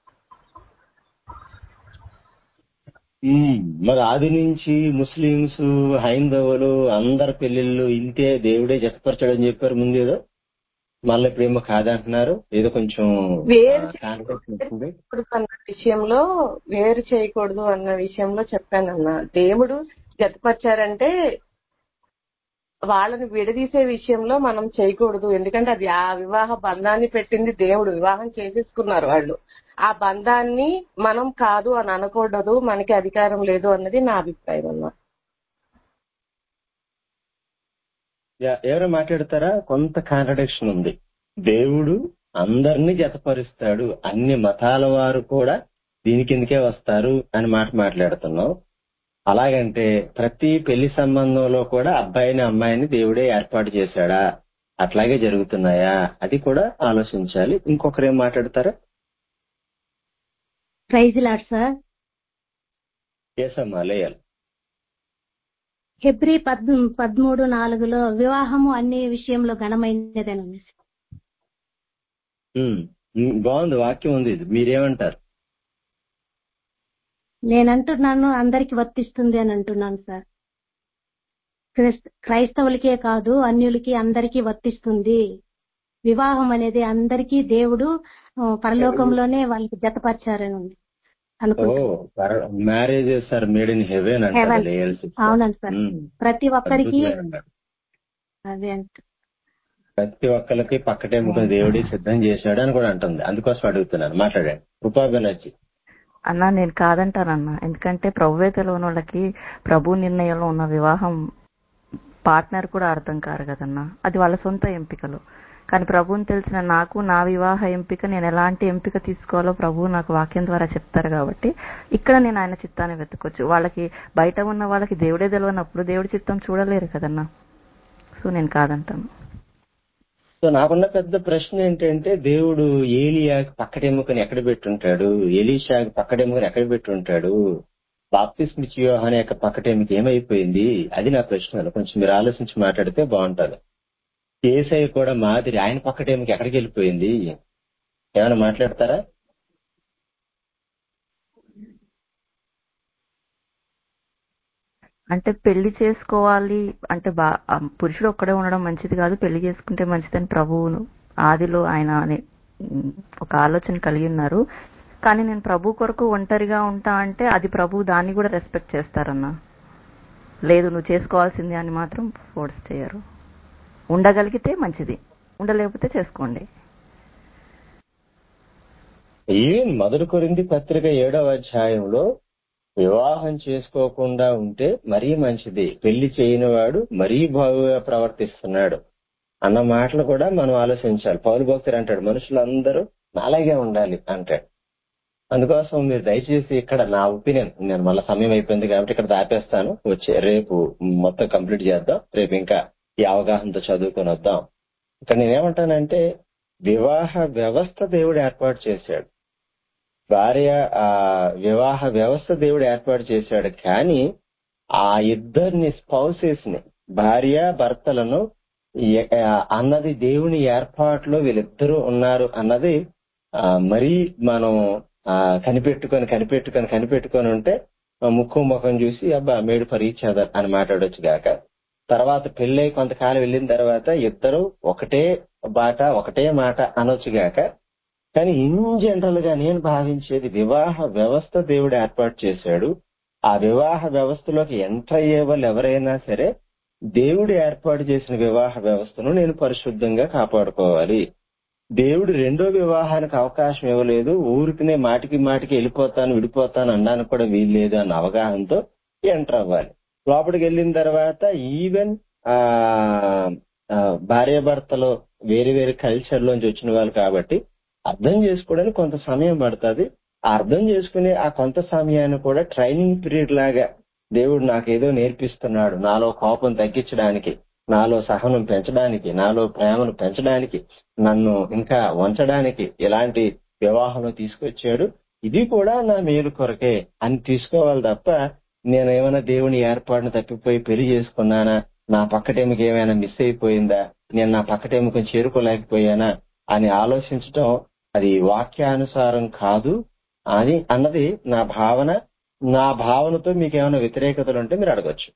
ఉమ్, మరి ఆది నుంచి ముస్లింస్ హైందవులు అందరి పెళ్లిళ్ళు ఇంతే దేవుడే జతపరచాడని చెప్పారు ముందు ఏదో మళ్ళీ ఇప్పుడేమో కాదంటున్నారు ఏదో కొంచెం వేరు కాంట్రాక్ట్ ఉంటుంది చేయకూడదు అన్న విషయంలో వేరు చేయకూడదు అన్న విషయంలో చెప్పానన్న దేవుడు జతపరిచారంటే వాళ్ళని విడదీసే విషయంలో మనం చేయకూడదు ఎందుకంటే అది ఆ వివాహ బంధాన్ని పెట్టింది దేవుడు వివాహం చేసేసుకున్నారు వాళ్ళు ఆ బంధాన్ని మనం కాదు అని అనకూడదు మనకి అధికారం లేదు అన్నది నా అభిప్రాయం అన్న యా- ఎవరో మాట్లాడతారా కొంత కాంట్రడిక్షన్ ఉంది దేవుడు అందరినీ జతపరుస్తాడు అన్ని మతాల వారు కూడా దీని కిందకే వస్తారు అని మాట మాట్లాడుతున్నాం అలాగంటే ప్రతి పెళ్లి సంబంధంలో కూడా అబ్బాయిని అమ్మాయిని దేవుడే ఏర్పాటు చేశాడా అట్లాగే జరుగుతున్నాయా అది కూడా ఆలోచించాలి ఇంకొకరు ఏం మాట్లాడతారా ప్రైజ్ లాడ్ సార్ ఏసమ్మా లేయాలి హెబ్రి పద్ పదమూడు నాలుగులో వివాహము అన్ని విషయంలో ఘనమైనదేనండి ఉమ్, ఉమ్, బాగుంది వాక్యం ఉంది ఇది మీరేమంటారు నేనంటున్నాను అందరికి వర్తిస్తుంది అని అంటున్నాను సార్ క్రైస్త- క్రైస్తవులకే కాదు అన్యులకి అందరికీ వర్తిస్తుంది వివాహం అనేది అందరికీ దేవుడు ఆ, పరలోకంలోనే వాళ్ళకి జతపరిచారని ఉంది ఓ అనుకుంటున్నాను marriages are made in heaven అంటారు Heaven. లేయల్సి అవునండి సార్ ప్రతి ఒక్కరికి అద్భుతమైన అదే అంట ప్రతి ఒక్కరికి పక్కటే ముఖం దేవుడి సిద్ధం చేశాడు అని కూడా అంటుంది అందుకోసం అడుగుతున్నాను మాట్లాడండి రూపా బెనర్జీ అన్నా నేను కాదంటానన్నా ఎందుకంటే ప్రభువే తెలియని వాళ్ళకి ప్రభు నిర్ణయంలో ఉన్న వివాహం పార్ట్నర్ కూడా అర్థం కారు కదన్నా అది వాళ్ళ సొంత ఎంపికలు కానీ ప్రభువుని తెలిసిన నాకు నా వివాహ ఎంపిక నేను ఎలాంటి ఎంపిక తీసుకోవాలో ప్రభువు నాకు వాక్యం ద్వారా చెప్తారు కాబట్టి ఇక్కడ నేను ఆయన చిత్తాన్ని వెతుకోవచ్చు వాళ్ళకి బయట ఉన్న వాళ్ళకి దేవుడే తెలియనప్పుడు దేవుడి చిత్తం చూడలేరు కదన్నా సో నేను కాదంటాను సో నాకున్న పెద్ద ప్రశ్న ఏంటంటే దేవుడు ఏలియాకి పక్కడెముకని ఎక్కడ పెట్టుంటాడు ఎలీషాకి పక్కడెముకని ఎక్కడ పెట్టుంటాడు బాప్తిస్మిచ్ యోహాన్ యొక్క పక్కటెముక ఏమైపోయింది అది నా ప్రశ్న కొంచెం మీరు ఆలోచించి మాట్లాడితే బాగుంటది ఏసఐ కూడా మాదిరి ఆయన పక్కటేమికి ఎక్కడికి వెళ్ళిపోయింది ఏమైనా మాట్లాడతారా అంటే పెళ్లి చేసుకోవాలి అంటే బా ఆ పురుషుడు ఒక్కడే ఉండడం మంచిది కాదు పెళ్లి చేసుకుంటే మంచిదని ప్రభువును ఆదిలో ఆయన అనే ఉమ్, ఒక ఆలోచన కలిగి ఉన్నారు కానీ నేను ప్రభు కొరకు ఒంటరిగా ఉంటా అంటే అది ప్రభు దాన్ని కూడా రెస్పెక్ట్ చేస్తారన్న లేదు నువ్వు చేసుకోవాల్సింది అని మాత్రం ఫోర్స్ చేయరు ఉండగలిగితే మంచిది ఉండలేకపోతే చేసుకోండి ఈవెన్ మొదటి కొరింది పత్రిక ఏడవ అధ్యాయంలో వివాహం చేసుకోకుండా ఉంటే మరీ మంచిది పెళ్లి చేయని వాడు మరీ బాగుగా ప్రవర్తిస్తున్నాడు అన్న మాటలు కూడా మనం ఆలోచించాలి పౌరు భక్తులు అంటాడు మనుషులందరూ నాలాగే ఉండాలి అంటాడు అందుకోసం మీరు దయచేసి ఇక్కడ నా ఒపీనియన్ నేను మళ్ళీ సమయం అయిపోయింది కాబట్టి ఇక్కడ దాపేస్తాను వచ్చే రేపు మొత్తం కంప్లీట్ చేద్దాం రేపు ఇంకా ఈ అవగాహనతో చదువుకొని వద్దాం ఇక్కడ నేనేమంటానంటే వివాహ వ్యవస్థ దేవుడు ఏర్పాటు చేశాడు భార్య ఆ వివాహ వ్యవస్థ దేవుడు ఏర్పాటు చేశాడు కానీ ఆ ఇద్దరిని స్పౌసెస్ ని భార్య భర్తలను ఎ- ఆ అన్నది దేవుని ఏర్పాటులో వీళ్ళిద్దరూ ఉన్నారు అన్నది ఆ, మరీ మనం ఆ, కనిపెట్టుకొని కనిపెట్టుకొని కనిపెట్టుకొని ఉంటే ఆ ముక్కు ముఖం చూసి అబ్బా మేడు ఫర్ ఈచ్ అదర్ అని మాట్లాడొచ్చు గాక తర్వాత పెళ్ళై కొంతకాలం వెళ్ళిన తర్వాత ఇద్దరు ఒకటే బాట ఒకటే మాట అనొచ్చు గాక కానీ ఇన్ జనరల్ గా నేను భావించేది వివాహ వ్యవస్థ దేవుడు ఏర్పాటు చేశాడు ఆ వివాహ వ్యవస్థలోకి ఎంటర్ అయ్యే వాళ్ళు ఎవరైనా సరే దేవుడు ఏర్పాటు చేసిన వివాహ వ్యవస్థను నేను పరిశుద్ధంగా కాపాడుకోవాలి దేవుడు రెండో వివాహానికి అవకాశం ఇవ్వలేదు ఊరికినే మాటికి మాటికి వెళ్ళిపోతాను విడిపోతాను అనడానికి కూడా వీలు లేదు అన్న అవగాహనతో ఎంటర్ అవ్వాలి లోపలికి వెళ్ళిన తర్వాత ఈవెన్ ఆ ఆ, భార్యాభర్తలు వేరే వేరే కల్చర్ లోంచి వచ్చిన వాళ్ళు కాబట్టి అర్థం చేసుకోవడానికి కొంత సమయం పడుతుంది ఆ అర్థం చేసుకునే ఆ కొంత సమయాన్ని కూడా ట్రైనింగ్ పీరియడ్ లాగా దేవుడు నాకేదో నేర్పిస్తున్నాడు నాలో కోపం తగ్గించడానికి నాలో సహనం పెంచడానికి నాలో ప్రేమను పెంచడానికి నన్ను ఇంకా వంచడానికి ఇలాంటి వివాహంలో తీసుకొచ్చాడు ఇది కూడా నా మేలు కొరకే అని తీసుకోవాలి తప్ప నేను ఏమైనా దేవుని ఏర్పాటును తప్పిపోయి పెళ్లి చేసుకున్నానా నా పక్కటేమికి ఏమైనా మిస్ అయిపోయిందా నేను నా పక్కటేమికం చేరుకోలేకపోయానా అని ఆలోచించటం అది వాక్యానుసారం కాదు అని అన్నది నా భావన నా భావనతో మీకు ఏమైనా వ్యతిరేకతలు ఉంటే మీరు అడగొచ్చు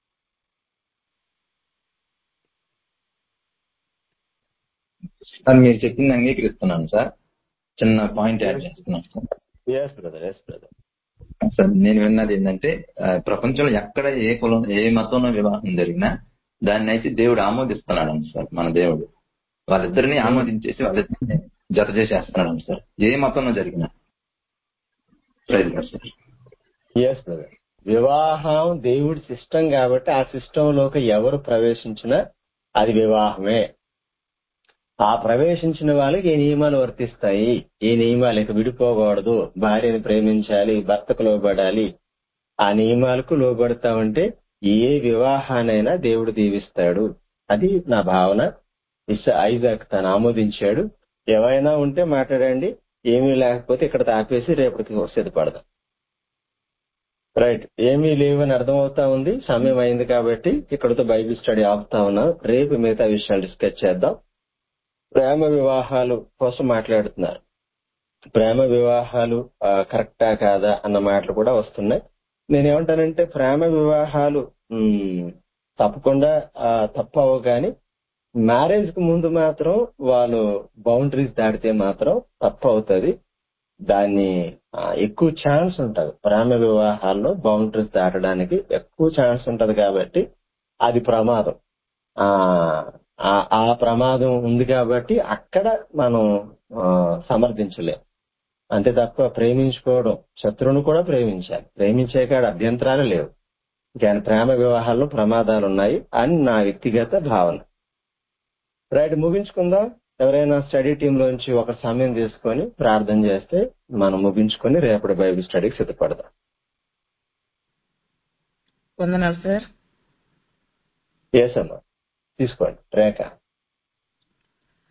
సార్ మీరు చెప్పింది అంగీకరిస్తున్నాను సార్ చిన్న పాయింట్ యాడ్ చేస్తున్నాను sir yes brother yes brother sir నేను విన్నది ఏంటంటే ఆ, ప్రపంచంలో ఎక్కడ ఏ కులం ఏ మతంలో వివాహం జరిగినా దాన్ని అయితే దేవుడు ఆమోదిస్తున్నాడు సార్ మన దేవుడు వాళ్ళిద్దరిని ఆమోదించేసి వాళ్ళిద్దరిని జత చేసేస్తున్నాడు సార్ ఏ మతంలో జరిగినా praise lord sir yes brother వివాహం దేవుడి సిస్టమ్ కాబట్టి ఆ సిస్టమ్ లోకి ఎవరు ప్రవేశించినా అది వివాహమే ఆ ప్రవేశించిన వాళ్ళకి ఏ నియమాలు వర్తిస్తాయి ఏ నియమాలు ఇక విడిపోకూడదు భార్యని ప్రేమించాలి భర్తకు లోబడాలి ఆ నియమాలకు లోబడతా ఉంటే ఏ వివాహానైనా దేవుడు దీవిస్తాడు అది నా భావన ఇస్ ఐజాక్ తను ఆమోదించాడు ఏమైనా ఉంటే మాట్లాడండి ఏమీ లేకపోతే ఇక్కడ తాపేసి రేపటికి సిద్ధపడదాం రైట్ ఏమీ లేవని అర్థమవుతా ఉంది సమయం అయింది కాబట్టి ఇక్కడతో బైబిల్ స్టడీ ఆపుతా ఉన్నాం రేపు మిగతా విషయాలు డిస్కస్ చేద్దాం ప్రేమ వివాహాలు కోసం మాట్లాడుతున్నారు ప్రేమ వివాహాలు ఆ, కరెక్టా కాదా అన్న మాటలు కూడా వస్తున్నాయి నేనేమంటానంటే ప్రేమ వివాహాలు ఉమ్, తప్పకుండా ఆ, తప్పవు కానీ మ్యారేజ్ కు ముందు మాత్రం వాళ్ళు బౌండరీస్ దాటితే మాత్రం తప్పు అవుతుంది దాన్ని ఆ, ఎక్కువ ఛాన్స్ ఉంటది ప్రేమ వివాహాల్లో బౌండరీస్ దాటడానికి ఎక్కువ ఛాన్స్ ఉంటది కాబట్టి అది ప్రమాదం ఆ ఆ ఆ ప్రమాదం ఉంది కాబట్టి అక్కడ మనం ఆ, సమర్థించలేం అంతే తప్ప ప్రేమించుకోవడం శత్రువును కూడా ప్రేమించాలి ప్రేమించే కాడ అభ్యంతరాలు లేవు కానీ ప్రేమ వివాహాల్లో ప్రమాదాలు ఉన్నాయి అని నా వ్యక్తిగత భావన రైట్ ముగించుకుందాం ఎవరైనా స్టడీ టీమ్ లోంచి ఒక సమయం తీసుకొని ప్రార్థన చేస్తే మనం ముగించుకొని రేపటి బైబిల్ స్టడీకి సిద్ధపడదాం వందనాలు సార్ ఏసమ్మా తీసుకోండి రేఖ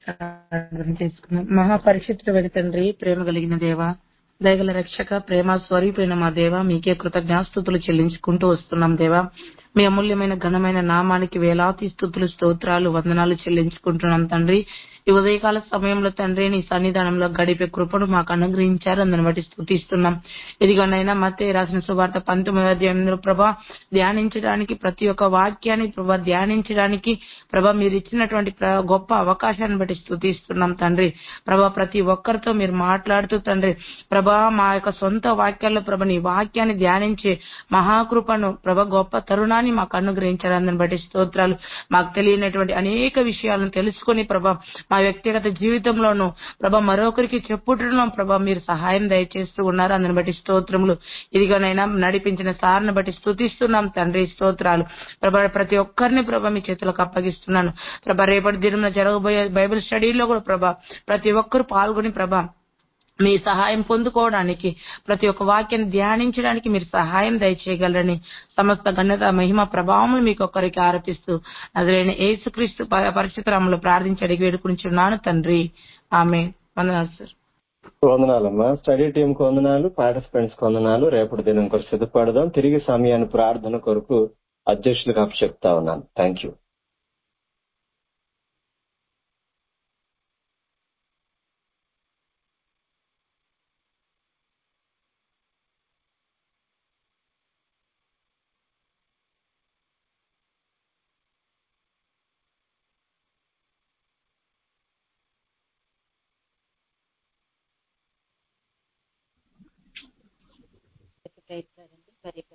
ప్రార్థన చేసుకున్నాం మహాపరిశుద్ధుడైన తండ్రి ప్రేమ కలిగిన దేవ దయగల రక్షక ప్రేమ స్వరూపైన మా దేవ మీకే కృతజ్ఞాస్తుతులు చెల్లించుకుంటూ వస్తున్నాం దేవా మీ అమూల్యమైన ఘనమైన నామానికి వేలాది స్థుతులు స్తోత్రాలు వందనాలు చెల్లించుకుంటున్నాం తండ్రి ఈ ఉదయకాల సమయంలో తండ్రి నీ సన్నిధానంలో గడిపే కృపను మాకు అనుగ్రహించారు అందుని బట్టి స్థుతిస్తున్నాం ఇదిగోనైనా మతే రాసిన సువార్త పంతొమ్మిది అధ్యాయంలో ప్రభా ధ్యానించడానికి ప్రతి ఒక్క వాక్యాన్ని ప్రభా ధ్యానించడానికి ప్రభా మీరు ఇచ్చినటువంటి ప్ర- గొప్ప అవకాశాన్ని బట్టి స్థుతిస్తున్నాం తండ్రి ప్రభా ప్రతి ఒక్కరితో మీరు మాట్లాడుతూ తండ్రి ప్రభా మా యొక్క సొంత వాక్యాల్లో ప్రభ నీ వాక్యాన్ని ధ్యానించే మహాకృపను ప్రభ గొప్ప తరుణాన్ని మాకు అనుగ్రహించారు అందుని బట్టి స్తోత్రాలు మాకు తెలియనటువంటి అనేక విషయాలను తెలుసుకొని ప్రభ మా వ్యక్తిగత జీవితంలోనూ ప్రభ మరొకరికి చెప్పుటలో ప్రభ మీరు సహాయం దయచేస్తూ ఉన్నారు అందుని బట్టి స్తోత్రములు ఇదిగోనైనా నడిపించిన సార్ని బట్టి స్తుతిస్తున్నాం తండ్రి స్తోత్రాలు ప్రభ ప్రతి ఒక్కరిని ప్రభ మీ చేతులకు అప్పగిస్తున్నాను ప్రభ రేపటి దినం జరగబోయే బైబిల్ స్టడీలో కూడా ప్రభ ప్రతి ఒక్కరు పాల్గొని ప్రభ మీ సహాయం పొందుకోవడానికి ప్రతి ఒక్క వాక్యాన్ని ధ్యానించడానికి మీరు సహాయం దయచేయగలరని సమస్త ఘనత మహిమ ప్రభావములు మీకు ఒక్కరికి ఆరోపిస్తూ అదిలేని యేసుక్రీస్తు ప- పరిశుద్ధరాములు ప్రార్థించి అడిగి వేడుకుంటున్నాను తండ్రి ఆమె వందనాలు సార్ వందనాలమ్మా స్టడీ టీం కు వందనాలు పార్టిసిపెంట్స్ కు వందనాలు రేపటి దినం కొరకు సిద్ధపడదాం తిరిగి సమయాన్ని ప్రార్థన కొరకు అధ్యక్షులకు అప్పచెప్తా ఉన్నాను థ్యాంక్ యూ ప్రయత్నాలండి మరి